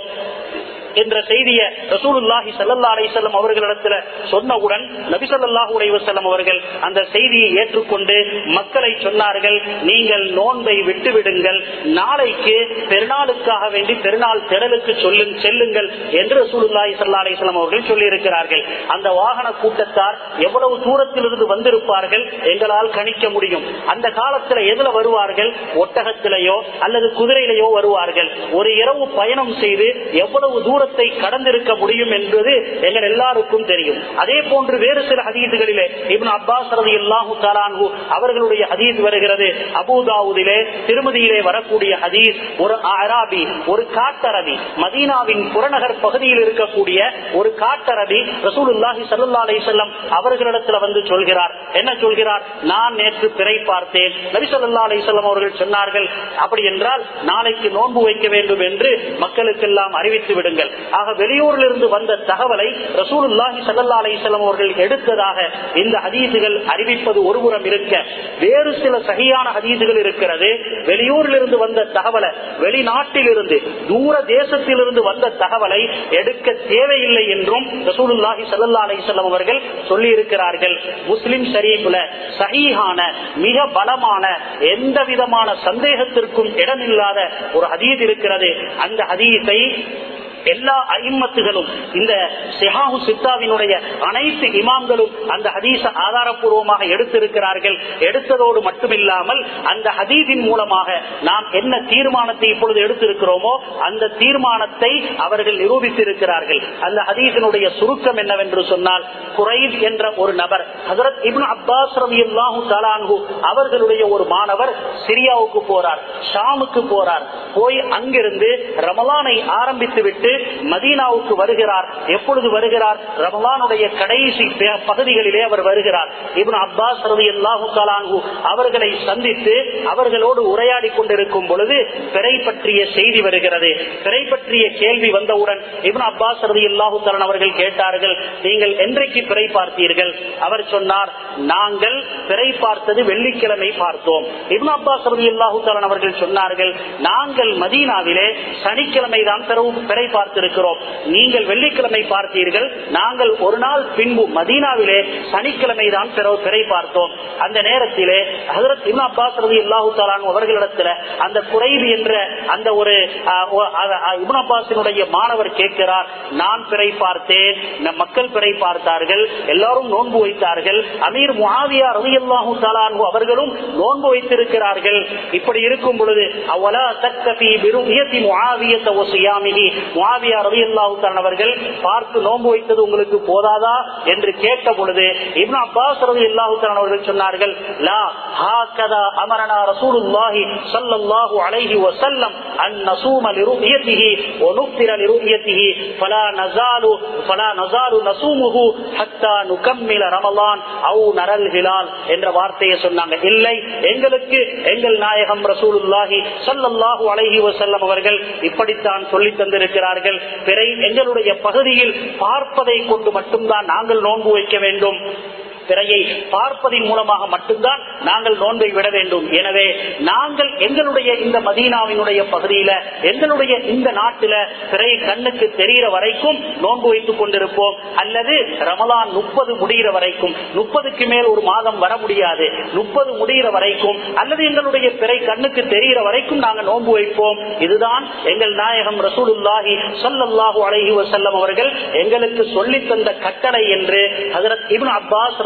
என்ற செய்தியை ரசூலுல்லாஹி ஸல்லல்லாஹு அலைஹி வஸல்லம் அவர்களிடத்துல சொன்னவுடன் நபி ஸல்லல்லாஹு அலைஹி வஸல்லம் அவர்கள் அந்த செய்தியை ஏற்றுக்கொண்டு மக்களை சொன்னார்கள் நீங்கள் நோன்பை விட்டு விடுங்கள் நாளைக்கு பெருநாளுக்காக வேண்டி பெருநாள் திடலுக்கு சொல்லுங் செல்லுங்கள் என்று ரசூலுல்லாஹி ஸல்லல்லாஹு அலைஹி வஸல்லம் அவர்கள் சொல்லி இருக்கிறார்கள் அந்த வாகன கூட்டத்தார் எவ்வளவு தூரத்திலிருந்து வந்திருப்பார்கள் எங்களால் கணிக்க முடியும் அந்த காலத்துல எதுல வருவார்கள் ஒட்டகத்திலேயோ அல்லது குதிரையிலேயோ வருவார்கள் ஒரு இரவு பயணம் செய்து எவ்வளவு தூரத்தை கடந்திருக்க முடியும் என்பது எங்கள் எல்லாருக்கும் தெரியும் அதே போன்று வேறு சில ஹதீதுகளிலே இப்னு அப்பாஸ் ரதி அல்லாஹு தாலான்ஹு அவர்களுடைய ஹதீஸ் வருகிறது அபூதாவுதிலே திருமதியிலே வரக்கூடிய ஹதீஸ் ஒரு அராபி ஒரு காட்டரபி மதீனாவின் புறநகர் பகுதியில் இருக்கக்கூடிய ஒரு காட்டரபி ரசூலுல்லாஹி ஸல்லல்லாஹு அலைஹி வஸல்லம் அவர்களிடத்துல வந்து சொல்கிறார் என்ன சொல்கிறார் நான் நேற்று பிறை பார்த்தேன் நபி ஸல்லல்லாஹு அலைஹி வஸல்லம் அவர்கள் சொன்னார்கள் அப்படி என்றால் நாளைக்கு நோன்பு வைக்க வேண்டும் என்று மக்களுக்கெல்லாம் அறிவித்து விடுங்கள் ஆக வெளியூரில் இருந்து வந்த தகவலை ரசூலுல்லாஹி ஸல்லல்லாஹு அலைஹி வஸல்லம் அவர்கள் எடுத்ததாக இந்த ஹதீசுகள் அறிவிப்பது ஒருபுறம் இருக்க வேறு சில சகியான ஹதீசுகள் இருக்கிறது வெளியூரில் இருந்து வந்த தகவலை வெளிநாட்டில் இருந்து தூர தேசத்தில் இருந்து வந்த தகவலை எடுக்க தேவையில்லை என்றும் ரசூலுல்லாஹி ஸல்லல்லாஹு அலைஹி வஸல்லம் அவர்கள் சொல்லி இருக்கிறார்கள் முஸ்லிம் ஷரீஃப்ல சஹீஹான மிக பலமான எந்த விதமான சந்தேகத்திற்கும் இடமில்லாத ஒரு ஹதீஸ் இருக்கிறது அந்த ஹதீஸை எல்லா ஐம்மத்துகளும் இந்த சிஹாஹு சித்தாவினுடைய அனைத்து இமாம்களும் அந்த ஹதீஸ ஆதாரப்பூர்வமாக எடுத்திருக்கிறார்கள் எடுத்ததோடு மட்டுமில்லாமல் அந்த ஹதீஸின் மூலமாக நாம் என்ன தீர்மானத்தை இப்பொழுது எடுத்திருக்கிறோமோ அந்த தீர்மானத்தை அவர்கள் நிரூபித்திருக்கிறார்கள் அந்த ஹதீஸினுடைய சுருக்கம் என்னவென்று சொன்னால் குறைப் என்ற ஒரு நபர் ஹசரத் இப்னு அப்பாஸ் ரலியல்லாஹு தஆலா அன்ஹு அவர்களுடைய ஒரு மாணவர் சிரியாவுக்கு போறார் ஷாமுக்கு போறார் போய் அங்கிருந்து ரமலானை ஆரம்பித்து விட்டு மதீனாவுக்கு வருகிறார் எப்பொழுது வருகிறார் ரமலானுடைய கடைசி பே- பகுதிகளிலே அவர் வருகிறார் இப்னு அப்பாஸ் ரலியல்லாஹு தஆலா அன்ஹு அவர்களை சந்தித்து அவர்களோடு உரையாடி கொண்டிருக்கும் பொழுது பிறை பற்றிய செய்தி வருகிறது பிறை பற்றிய கேள்வி வந்தவுடன் இப்னு அப்பாஸ் ரலியல்லாஹு தஆலா அவர்கள் கேட்டார்கள் நீங்கள் என்றைக்கு பிறை பார்த்தீர்கள் அவர் சொன்னார் நாங்கள் பிறை பார்த்தது வெள்ளிக்கிழமை பார்த்தோம் இப்னு அப்பாஸ் ரலியல்லாஹு தஆலா அவர்கள் சொன்னார்கள் நாங்கள் மதீனாவிலே சனிக்கிழமை தான் பிறை பார்த்திருக்கிறோம் நீங்கள் வெள்ளிக்கிழமை பார்த்தீர்கள் நாங்கள் ஒரு நாள் பின்பு மதீனாவிலே சனிக்கிழமை தான் பிறை பார்த்தோம் அந்த நேரத்திலே ஹசரத் இப்னு அப்பாஸ் ரலியல்லாஹு தஆலா அவர்களிடத்துல அந்த குறைவு என்ற அந்த ஒரு ஆஹ், ஒ- அ- அ- இப்னு அப்பாஸினுடைய மாணவர் கேட்கிறார் நான் பிறை பார்த்தேன் நம் மக்கள் பிறை பார்த்தார்கள் எல்லாரும் நோன்பு வைத்தார்கள் அமீர் முஆவியா ரலியல்லாஹு தஆலா அன்ஹு அவர்களும் நோன்பு வைத்திருக்கிறார்கள் இப்படி இருக்கும் பொழுது அவலா தக்கபி பிருயதி முஆவியத வ சியாமிஹி முஆவியா ரலியல்லாஹு தஆலா அவர்கள் பார்த்து நோன்பு வைத்தது உங்களுக்கு போதாதா என்று கேட்ட பொழுது இப்னு அப்பாஸ் ரலியல்லாஹு தஆலா அவர்கள் சொன்னார்கள் லா ஹாகதா அமரனா ரசூலுல்லாஹி ஸல்லல்லாஹு அலைஹி வஸல்லம் அன் நஸூம லிருயதிஹி வ நுஃபிர லிருயதிஹி ஃபலா நஸாலு ஃபலா நஸாலு நஸூமுஹு ஹத்தா நுகம்மில ரமலான் அவு நரல் ஹிலால் என்ற வார்த்தையை சொன்னாங்க இல்லை எங்களுக்கு எங்கள் நாயகம் ரசூலுல்லாஹி ஸல்லல்லாஹு அலைஹி வஸல்லம் அவர்கள் இப்படித்தான் சொல்லி தந்திருக்கிறார்கள் பிறை எங்களுடைய பகுதியில் பார்ப்பதை கொண்டு மட்டும்தான் நாங்கள் நோன்பு வைக்க வேண்டும் பிறையை பார்ப்பதின் மூலமாக மட்டும்தான் நாங்கள் நோன்பை விட வேண்டும் எனவே நாங்கள் எங்களுடைய இந்த மதீனாவினுடைய பகுதியில எங்களுடைய இந்த நாட்டில பிறை கண்ணுக்கு தெரிகிற வரைக்கும் நோன்பு வைத்துக் கொண்டிருப்போம் அல்லது ரமலான் முப்பது முடிகிற வரைக்கும் முப்பதுக்கு மேல் ஒரு மாதம் வர முடியாது முப்பது முடிகிற வரைக்கும் அல்லது எங்களுடைய பிறை கண்ணுக்கு தெரிகிற வரைக்கும் நாங்கள் நோன்பு வைப்போம் இதுதான் எங்கள் நாயகம் ரசூலுல்லாஹி ஸல்லல்லாஹு அலைஹி வஸல்லம் அவர்கள் எங்களுக்கு சொல்லித் தந்த கட்டளை என்று ஹஜரத் இப்னு அப்பாஸ்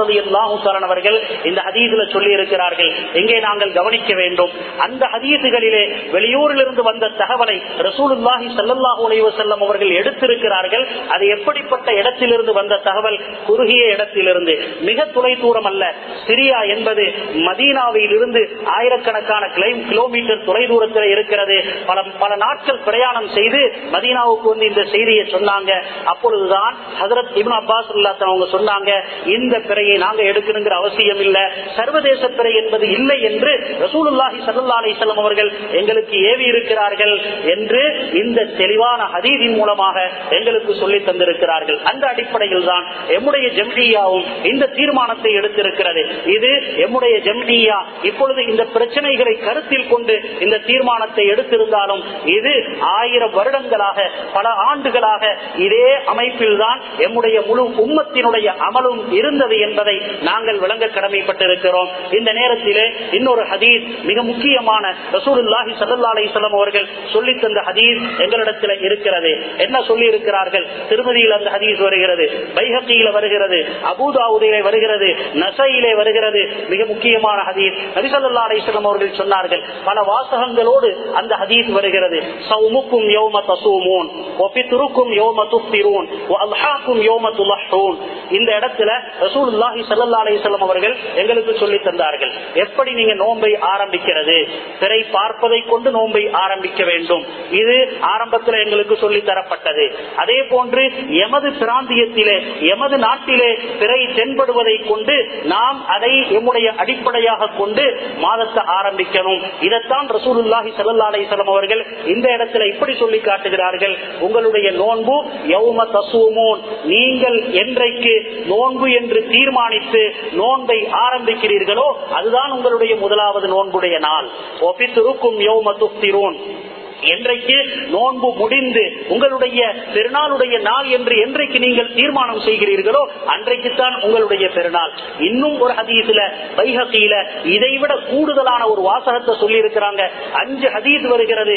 ரவி அல்லாஹூசாலன் அவர்கள் இந்த ஹதீதுல சொல்லி இருக்கிறார்கள் எங்கே நாங்கள் கவனிக்க வேண்டும் அந்த ஹதீதுகளிலே வெளியூரிலிருந்து வந்த தகவலை ரசூலுல்லாஹி சல்லாஹூ அலைவசல்லம் அவர்கள் எடுத்திருக்கிறார்கள் அது எப்படிப்பட்ட இடத்திலிருந்து வந்த தகவல் குறுகிய இடத்திலிருந்து மிக துளை தூரம் அல்ல சிரியா என்பது மதீனாவில் இருந்து ஆயிரக்கணக்கான கிலோமீட்டர் தொலை தூரத்தில் இருக்கிறது பல பல நாட்கள் பிரயாணம் செய்து மதீனாவுக்கு வந்து இந்த செய்தியை சொன்னாங்க அப்பொழுதுதான் ஹசரத் இபின் அப்பாஸ் அவங்க சொன்னாங்க இந்த பிறையை நாங்க எடுக்கணுங்கிற அவசியம் இல்ல சர்வதேச பிறை என்பது இல்லை என்று ரசூலுல்லாஹி சல்லா அலிசல்லம் அவர்கள் எங்களுக்கு ஏவி இருக்கிறார்கள் என்று இந்த தெளிவான ஹதீதின் மூலமாக எங்களுக்கு சொல்லி தந்திருக்கிறார்கள் அந்த அடிப்படையில் தான் எம்முடைய ஜம்டியாவும் இந்த தீர்மானத்தை எடுத்திருக்கிறது இது எம்முடைய ஜம்டியா இப்பொழுது இந்த பிரச்சனைகளை கருத்தில் கொண்டு இந்த தீர்மானத்தை எடுத்திருந்தாலும் இது ஆயிரம் வருடங்களாக பல ஆண்டுகளாக இதே அமைப்பில் தான் எம்முடைய முழு உம்மத்தினுடைய அமலும் இருந்தது என்பதை நாங்கள் விளங்க கடமைப்பட்டிருக்கிறோம் இந்த நேரத்திலே இன்னொரு ஹதீஸ் மிக முக்கியமான ரசூலுல்லாஹி சல்லா அலிஸ்லாம் அவர்கள் சொல்லி தந்த ஹதீஸ் எங்களிடத்தில் இருக்கிறது என்ன சொல்லி இருக்கிறார்கள் திருமதியில் அந்த ஹதீஸ் வருகிறது பைஹத்தியில வருகிறது அபூதாவுதிலே வருகிறது நசையிலே வருகிறது மிக முக்கியமான ஹதீஸ் நபிசல்லா அலிஸ்லாம் அவர்கள் சொன்னார்கள் பல வாசகங்களோடு அந்த ஹதீஸ் வருகிறது சௌமுக்கும் யோம தசூமூன் ஒபித்துருக்கும் யோம துப்திரூன் அல்ஹாக்கும் யோம துலஹூன் இந்த இடத்துல ரசூலுல்லாஹி சல்லா அலிஸ்லாம் அவர்கள் எங்களுக்கு சொல்லி தந்தார்கள் எப்படி நீங்க நோன்பை ஆரம்பிக்கிறது பிறை பார்ப்பதை கொண்டு நோன்பை ஆரம்பிக்க வேண்டும் இது ஆரம்பத்தில் எங்களுக்கு சொல்லி தரப்பட்டது அதே போன்று எமது பிராந்தியத்திலே எமது நாட்டிலே பிறை தென்படுவதை கொண்டு நாம் அதை எம்முடைய அடிப்படையாக கொண்டு மாதத்தை ஆரம்பிக்கணும் இதைத்தான் ரசூலுல்லாஹி சல்லா அலிஸ்லாம் அவர்கள் இந்த இடத்துல இப்படி சொல்லி காட்டுகிறார்கள் உங்களுடைய நோன்பு யௌம தசூமோன் நீங்கள் என்றைக்கு நோன்பு என்று தீர்மானித்து நோன்பை ஆரம்பிக்கிறீர்களோ அதுதான் உங்களுடைய முதலாவது நோன்புடைய நாள் ஒப்பித்திருக்கும் யௌம துப்திரோன் என்றைக்கு நோன்பு முடிந்து உங்களுடைய பெருநாளுடைய நாள் என்று என்றைக்கு நீங்கள் தீர்மானம் செய்கிறீர்களோ அன்றைக்குத்தான் உங்களுடைய பெருநாள் இன்னும் ஒரு ஹதீஸ்ல பைஹகில இதைவிட கூடுதலான ஒரு வாசகத்தை சொல்லி இருக்கிறாங்க அஞ்சு ஹதீஸ் வருகிறது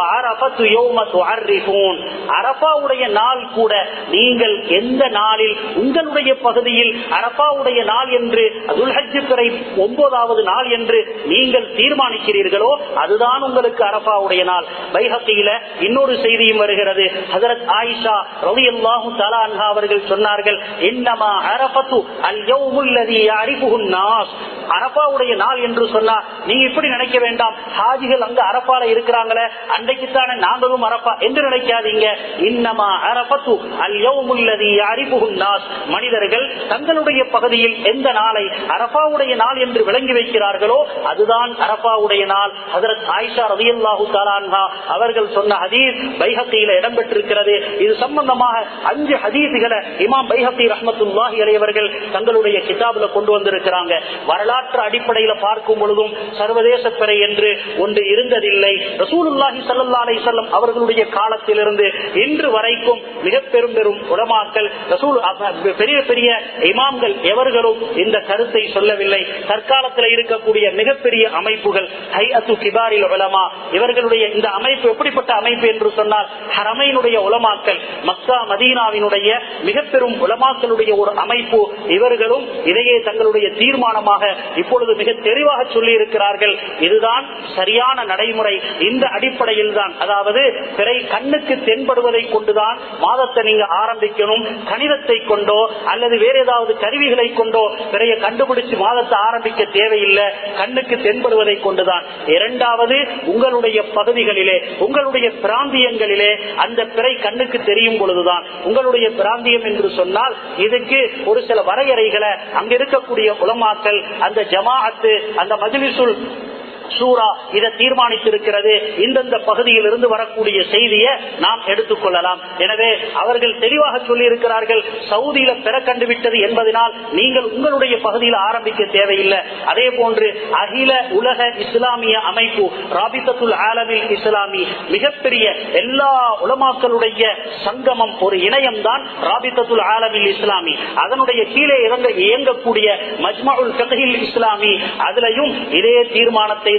அரபாவுடைய நாள் கூட நீங்கள் எந்த நாளில் உங்களுடைய பகுதியில் அரபாவுடைய நாள் என்று துல்ஹஜ்ஜுத்துறை ஒன்பதாவது நாள் என்று நீங்கள் தீர்மானிக்கிறீர்களோ அதுதான் உங்களுக்கு அரபாவுடைய நாள் பைஹத்தியில இன்னொரு செய்தியும் வருகிறது ஹசரத் ஆயிஷா ரவி அல்லாஹு தலான்ஹா அவர்கள் சொன்னார்கள் என்னமா அரபத்து அல் யௌமுல்லதி யரிஃபுஹுன் நாஸ் அரபாவுடைய நாள் என்று சொன்னா நீங்க இப்படி நினைக்க வேண்டாம் ஹாஜிகள் அங்க அரபால இருக்கிறாங்களே அன்றைக்குத்தானே நாங்களும் அரபா என்று நினைக்காதீங்க இன்னமா அரபத்து அல் யௌமுல்லதி யரிஃபுஹுன் நாஸ் மனிதர்கள் தங்களுடைய பகுதியில் எந்த நாளை அரபாவுடைய நாள் என்று விளங்கி வைக்கிறார்களோ அதுதான் அரபாவுடைய நாள் ஹசரத் ஆயிஷா ரவி அல்லாஹு தலான்ஹா அவர்கள் சொன்ன ஹதீஸ் பைஹத்தியில இடம்பெற்றிருக்கிறது இது சம்பந்தமாக அஞ்சு ஹதீசுகளை இமாம் பைஹத்தி ரஹமத்துல்லாஹி அலையவர்கள் தங்களுடைய கிதாபுல கொண்டு வந்திருக்கிறாங்க வரலாற்று அடிப்படையில பார்க்கும் பொழுதும் சர்வதேச பிறை என்று ஒன்று இருந்ததில்லை ரசூலுல்லாஹி சல்லா அலை செல்லம் அவர்களுடைய காலத்திலிருந்து இன்று வரைக்கும் மிக பெரும் பெரும் உடமாக்கள் ரசூல் பெரிய பெரிய இமாம்கள் எவர்களும் இந்த கருத்தை சொல்லவில்லை தற்காலத்தில் இருக்கக்கூடிய மிகப்பெரிய அமைப்புகள் ஹை அத்து கிபாரில் உலமா இவர்களுடைய இந்த அமைப்பு எப்படிப்பட்ட அமைப்பு என்று சொன்னால் ஹரமையினுடைய உலமாக்கல் மக்கா மதீனாவினுடைய மிக பெரும் உலமாக்களுடைய ஒரு அமைப்பு இவர்களும் இதையே தங்களுடைய தீர்மானமாக இப்பொழுது மிக தெளிவாக சொல்லி இருக்கிறார்கள் இதுதான் சரியான நடைமுறை இந்த அடிப்படையில் தான் அதாவது பிறை கண்ணுக்கு தென்படுவதை கொண்டுதான் மாதத்தை நீங்க ஆரம்பிக்கணும் கணிதத்தை கொண்டோ அல்லது வேற ஏதாவது கருவிகளை கொண்டோ பிறைய கண்டுபிடிச்சு மாதத்தை ஆரம்பிக்க தேவையில்லை கண்ணுக்கு தென்படுவதை கொண்டுதான் இரண்டாவது உங்களுடைய பகுதிகளிலே உங்களுடைய பிராந்தியங்களிலே அந்த பிறை கண்ணுக்கு தெரியும் பொழுதுதான் உங்களுடைய பிராந்தியம் என்று சொன்னால் இதுக்கு ஒரு சில வரையறைகளை அங்க இருக்கக்கூடிய உலமாக்கல் அந்த ஜமாஅத்து அந்த மஜிலிசுல் சூரா இதை தீர்மானித்திருக்கிறது இந்தந்த பகுதியில் இருந்து வரக்கூடிய செய்தியை நாம் எடுத்துக்கொள்ளலாம் எனவே அவர்கள் தெளிவாக சொல்லி இருக்கிறார்கள் சவுதியில பெற கண்டுவிட்டது என்பதனால் நீங்கள் உங்களுடைய பகுதியில் ஆரம்பிக்க தேவையில்லை அதே போன்று அகில உலக இஸ்லாமிய அமைப்பு ராபித்தத்துல் ஆலமில் இஸ்லாமி மிகப்பெரிய எல்லா உலமாக்களுடைய சங்கமம் ஒரு இணையம் தான் ராபித்தத்துல் ஆலமில் இஸ்லாமி அதனுடைய கீழே இறங்க இயங்கக்கூடிய மஜ்மாவுல் கதகில் இஸ்லாமி அதுலயும் இதே தீர்மானத்தை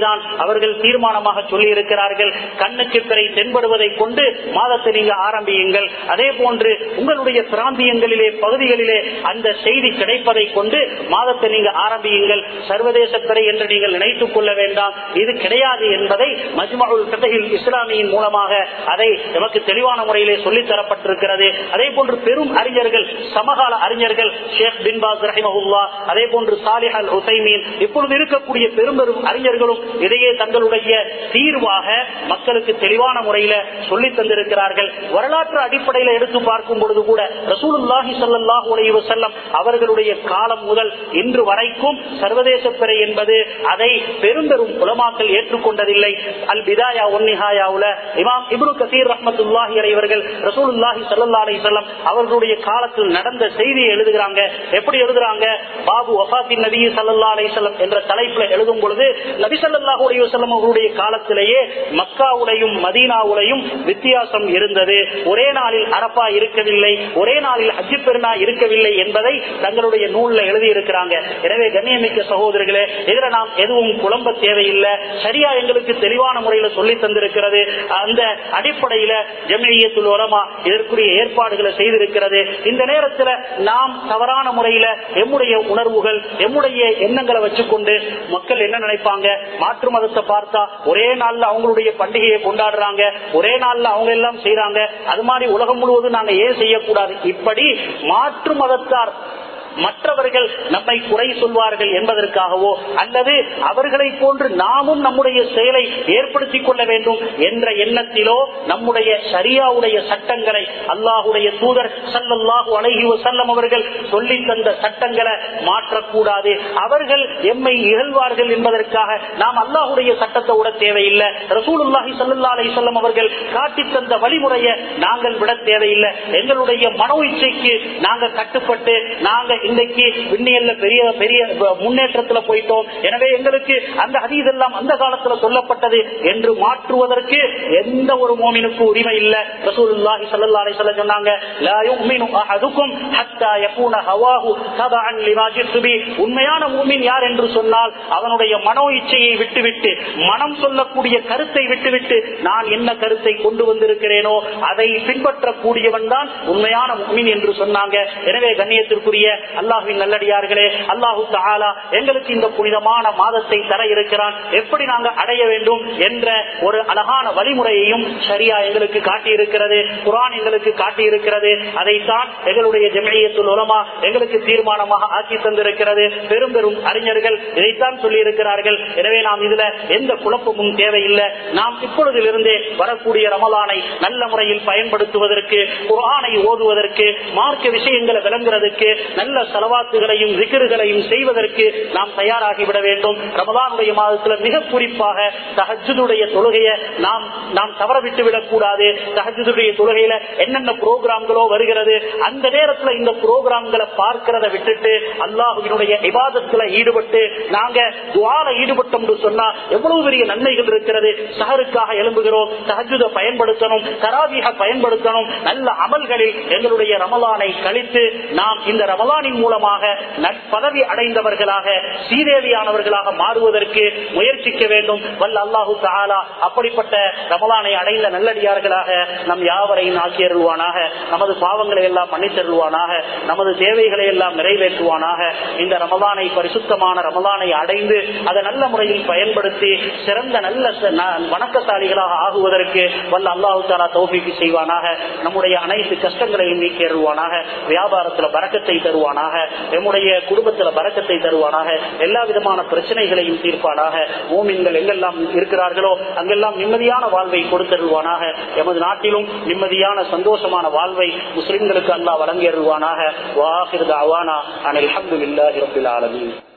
அப்படிதான் அவர்கள் தீர்மானமாக சொல்லி இருக்கிறார்கள் கண்ணுக்கு பிறை தென்படுவதை கொண்டு மாதத்தை நீங்க ஆரம்பியுங்கள் அதே போன்று உங்களுடைய பிராந்தியங்களிலே பகுதிகளிலே அந்த செய்தி கிடைப்பதை கொண்டு மாதத்தை நீங்க ஆரம்பியுங்கள் சர்வதேச பிறை என்று நீங்கள் நினைத்துக் கொள்ள வேண்டாம் இது கிடையாது என்பதை மஜ்மகுல் கதையில் இஸ்லாமியின் மூலமாக அதை நமக்கு தெளிவான முறையிலே சொல்லித் தரப்பட்டிருக்கிறது அதே போன்று பெரும் அறிஞர்கள் சமகால அறிஞர்கள் ஷேக் பின்பாஸ் ரஹிமஹுல்லா அதே போன்று சாலிஹ் அல் ஹுசைமீன் இப்பொழுது இருக்கக்கூடிய பெரும் பெரும் அறிஞர்களும் இதையே தங்களுடைய தீர்வாக மக்களுக்கு தெளிவான முறையில சொல்லி தந்திருக்கிறார்கள் வரலாற்று அடிப்படையில எடுத்து பார்க்கும் பொழுது கூட ரசூலுல்லாஹி ஸல்லல்லாஹு அலைஹி வஸல்லம் அவர்களுடைய காலம் முதல் இன்று வரைக்கும் சர்வதேச பிறை என்பது அதை பெரும் பெரும் உலமாக்கள் ஏற்றுக்கொண்டதில்லை அல் பிதாயா ஒன்னிஹாயாவுல இமாம் இப்னு கசீர் ரஹ்மத்துல்லாஹி அலைவர்கள் ரசூலுல்லாஹி ஸல்லல்லாஹு அலைஹி வஸல்லம் அவர்களுடைய காலத்தில் நடந்த செய்தியை எழுதுகிறாங்க எப்படி எழுதுறாங்க பாபு வஃபாத்தின் நபி ஸல்லல்லாஹு அலைஹி வஸல்லம் என்ற தலைப்புல எழுதும் பொழுது நபி ஸல்லல்லாஹு அலைஹி வஸல்லம் அவர்களுடைய காலத்திலேயே மக்காவுடையும் மதீனாவுடையும் வித்தியாசம் இருந்தது ஒரே நாளில் அரப்பா இருக்கவில்லை ஒரே நாளில் ஹஜ்ஜி பெருநா இருக்கவில்லை என்பதை தங்களுடைய நூல்ல எழுதி இருக்கிறாங்க எனவே கண்ணியமிக்க சகோதரர்களே இதுல நாம் எதுவும் குழம்ப தேவையில்லை சரியா எங்களுக்கு தெளிவான முறையில சொல்லி தந்திருக்கிறது அந்த அடிப்படையில ஜமியத்துல் உலமா இதற்குரிய ஏற்பாடுகளை செய்திருக்கிறது இந்த நேரத்துல நாம் தவறான முறையில எம்முடைய உணர்வுகள் எம்முடைய எண்ணங்களை வச்சுக்கொண்டு மக்கள் என்ன நினைப்பாங்க மாற்று மதத்தை பார்த்தா ஒரே நாள்ல அவங்களுடைய பண்டிகையை கொண்டாடுறாங்க ஒரே நாள்ல அவங்க எல்லாம் செய்யறாங்க அது மாதிரி உலகம் முழுவதும் நாங்க ஏன் செய்யக்கூடாது இப்படி மாற்று மதத்தார் மற்றவர்கள் நம்மை குறை சொல்வார்கள் என்பதற்காகவோ அல்லது அவர்களை போன்று நாமும் நம்முடைய செயலை ஏற்படுத்திக் கொள்ள வேண்டும் என்ற எண்ணத்திலோ நம்முடைய சரியாவுடைய சட்டங்களை அல்லாஹுடைய தூதர் சல்லல்லாஹு அலைஹி வஸல்லம் அவர்கள் சொல்லி தந்த சட்டங்களை மாற்றக்கூடாது அவர்கள் எம்மை இகழ்வார்கள் என்பதற்காக நாம் அல்லாஹுடைய சட்டத்தை விட தேவையில்லை ரசூலுல்லாஹி ஸல்லல்லாஹு அலைஹி வஸல்லம் அவர்கள் காட்டி தந்த வழிமுறையை நாங்கள் விட தேவையில்லை எங்களுடைய மனோ இச்சைக்கு நாங்க கட்டுப்பட்டு நாங்க இன்றைக்கு விண்ணியல்ல பெரிய பெரிய முன்னேற்றத்துல போயிட்டோம் எனவே எங்களுக்கு அந்த அதீதெல்லாம் அந்த காலத்துல சொல்லப்பட்டது என்று மாற்றுவதற்கு எந்த ஒரு மோமினுக்கும் உரிமை இல்ல ரசூலுல்லாஹி ஸல்லல்லாஹு அலைஹி வஸல்லம் சொன்னாங்க லா யுமினு அஹதுக்கும் ஹத்தா யகூன ஹவாஹு தபஅன் லிமா ஜித்து பி உண்மையான மூமின் யார் என்று சொன்னால் அவனுடைய மனோ இச்சையை விட்டுவிட்டு மனம் சொல்லக்கூடிய கருத்தை விட்டுவிட்டு நான் என்ன கருத்தை கொண்டு வந்திருக்கிறேனோ அதை பின்பற்றக்கூடியவன் தான் உண்மையான மூமின் என்று சொன்னாங்க எனவே கண்ணியத்திற்குரிய அல்லாஹுவின் நல்லடியார்களே அல்லாஹு தாலா எங்களுக்கு இந்த புனிதமான மாதத்தை தர இருக்கிறான் எப்படி நாங்க அடைய வேண்டும் என்ற ஒரு அழகான வழிமுறையையும் சரியா எங்களுக்கு காட்டி இருக்கிறது குரான் எங்களுக்கு காட்டி இருக்கிறது அதைத்தான் எங்களுடைய ஜெமியத்துல் உலமா எங்களுக்கு தீர்மானமாக ஆக்கி தந்திருக்கிறது பெரும் பெரும் அறிஞர்கள் இதைத்தான் சொல்லி இருக்கிறார்கள் எனவே நாம் இதுல எந்த குழப்பமும் தேவையில்லை நாம் இப்பொழுதிலிருந்தே வரக்கூடிய ரமலானை நல்ல முறையில் பயன்படுத்துவதற்கு குரானை ஓதுவதற்கு மார்க்க விஷயங்களை விளங்குறதுக்கு நல்ல செலவாத்துகளையும் விக்கிர்களையும் செய்வதற்கு நாம் தயாராகிவிட வேண்டும் ரமதானுடைய மாதத்துல மிக குறிப்பாக தஹஜுடைய தொழுகையை நாம் நாம் தவற விட்டு விடக்கூடாது தஹஜுடைய தொழுகையில என்னென்ன புரோகிராம்களோ வருகிறது அந்த நேரத்துல இந்த புரோகிராம்களை பார்க்கிறத விட்டுட்டு அல்லாஹுவினுடைய விவாதத்துல ஈடுபட்டு நாங்க துவால ஈடுபட்டோம் சொன்னா எவ்வளவு பெரிய நன்மைகள் இருக்கிறது சஹருக்காக எழும்புகிறோம் தஹஜுத பயன்படுத்தணும் தராவிக பயன்படுத்தணும் நல்ல அமல்களில் எங்களுடைய ரமலானை கழித்து நாம் இந்த ரமலானின் மூலமாக நற்பதவி அடைந்தவர்களாக சீதேவியானவர்களாக மாறுவதற்கு முயற்சிக்க வேண்டும் வல்ல அல்லாஹு தாலா அப்படிப்பட்ட ரமலானை அடைந்த நல்லடியார்களாக நம் யாவரையும் ஆக்கியருள்வானாக நமது பாவங்களை எல்லாம் மன்னித்தருள்வானாக நமது தேவைகளை எல்லாம் நிறைவேற்றுவானாக இந்த ரமலானை பரிசுத்தமான ரமலானை அடைந்து அதை நல்ல முறையில் பயன்படுத்தி சிறந்த நல்ல ச- ந- வணக்கசாலிகளாக ஆகுவதற்கு வல்ல அல்லாஹு தாலா தௌஃபீக்கு செய்வானாக நம்முடைய அனைத்து கஷ்டங்களையும் நீக்கி அருள்வானாக வியாபாரத்துல பறக்கத்தை தருவானாக நம்முடைய குடும்பத்துல பறக்கத்தை தருவானாக எல்லா விதமான பிரச்சனைகளையும் தீர்ப்பானாக மூமின்கள் எங்கெல்லாம் இருக்கிறார்களோ அங்கெல்லாம் நிம்மதியான வாழ்வை கொடுத்தருள்வானாக எமது நாட்டிலும் நிம்மதியான சந்தோஷமான வாழ்வை முஸ்லிம்களுக்கு அல்லாஹ் வழங்கி அருள்வானாக வாஹிர் தாவானா அனில் அல்ஹம்துலில்லாஹி ரப்பில் ஆலமீன்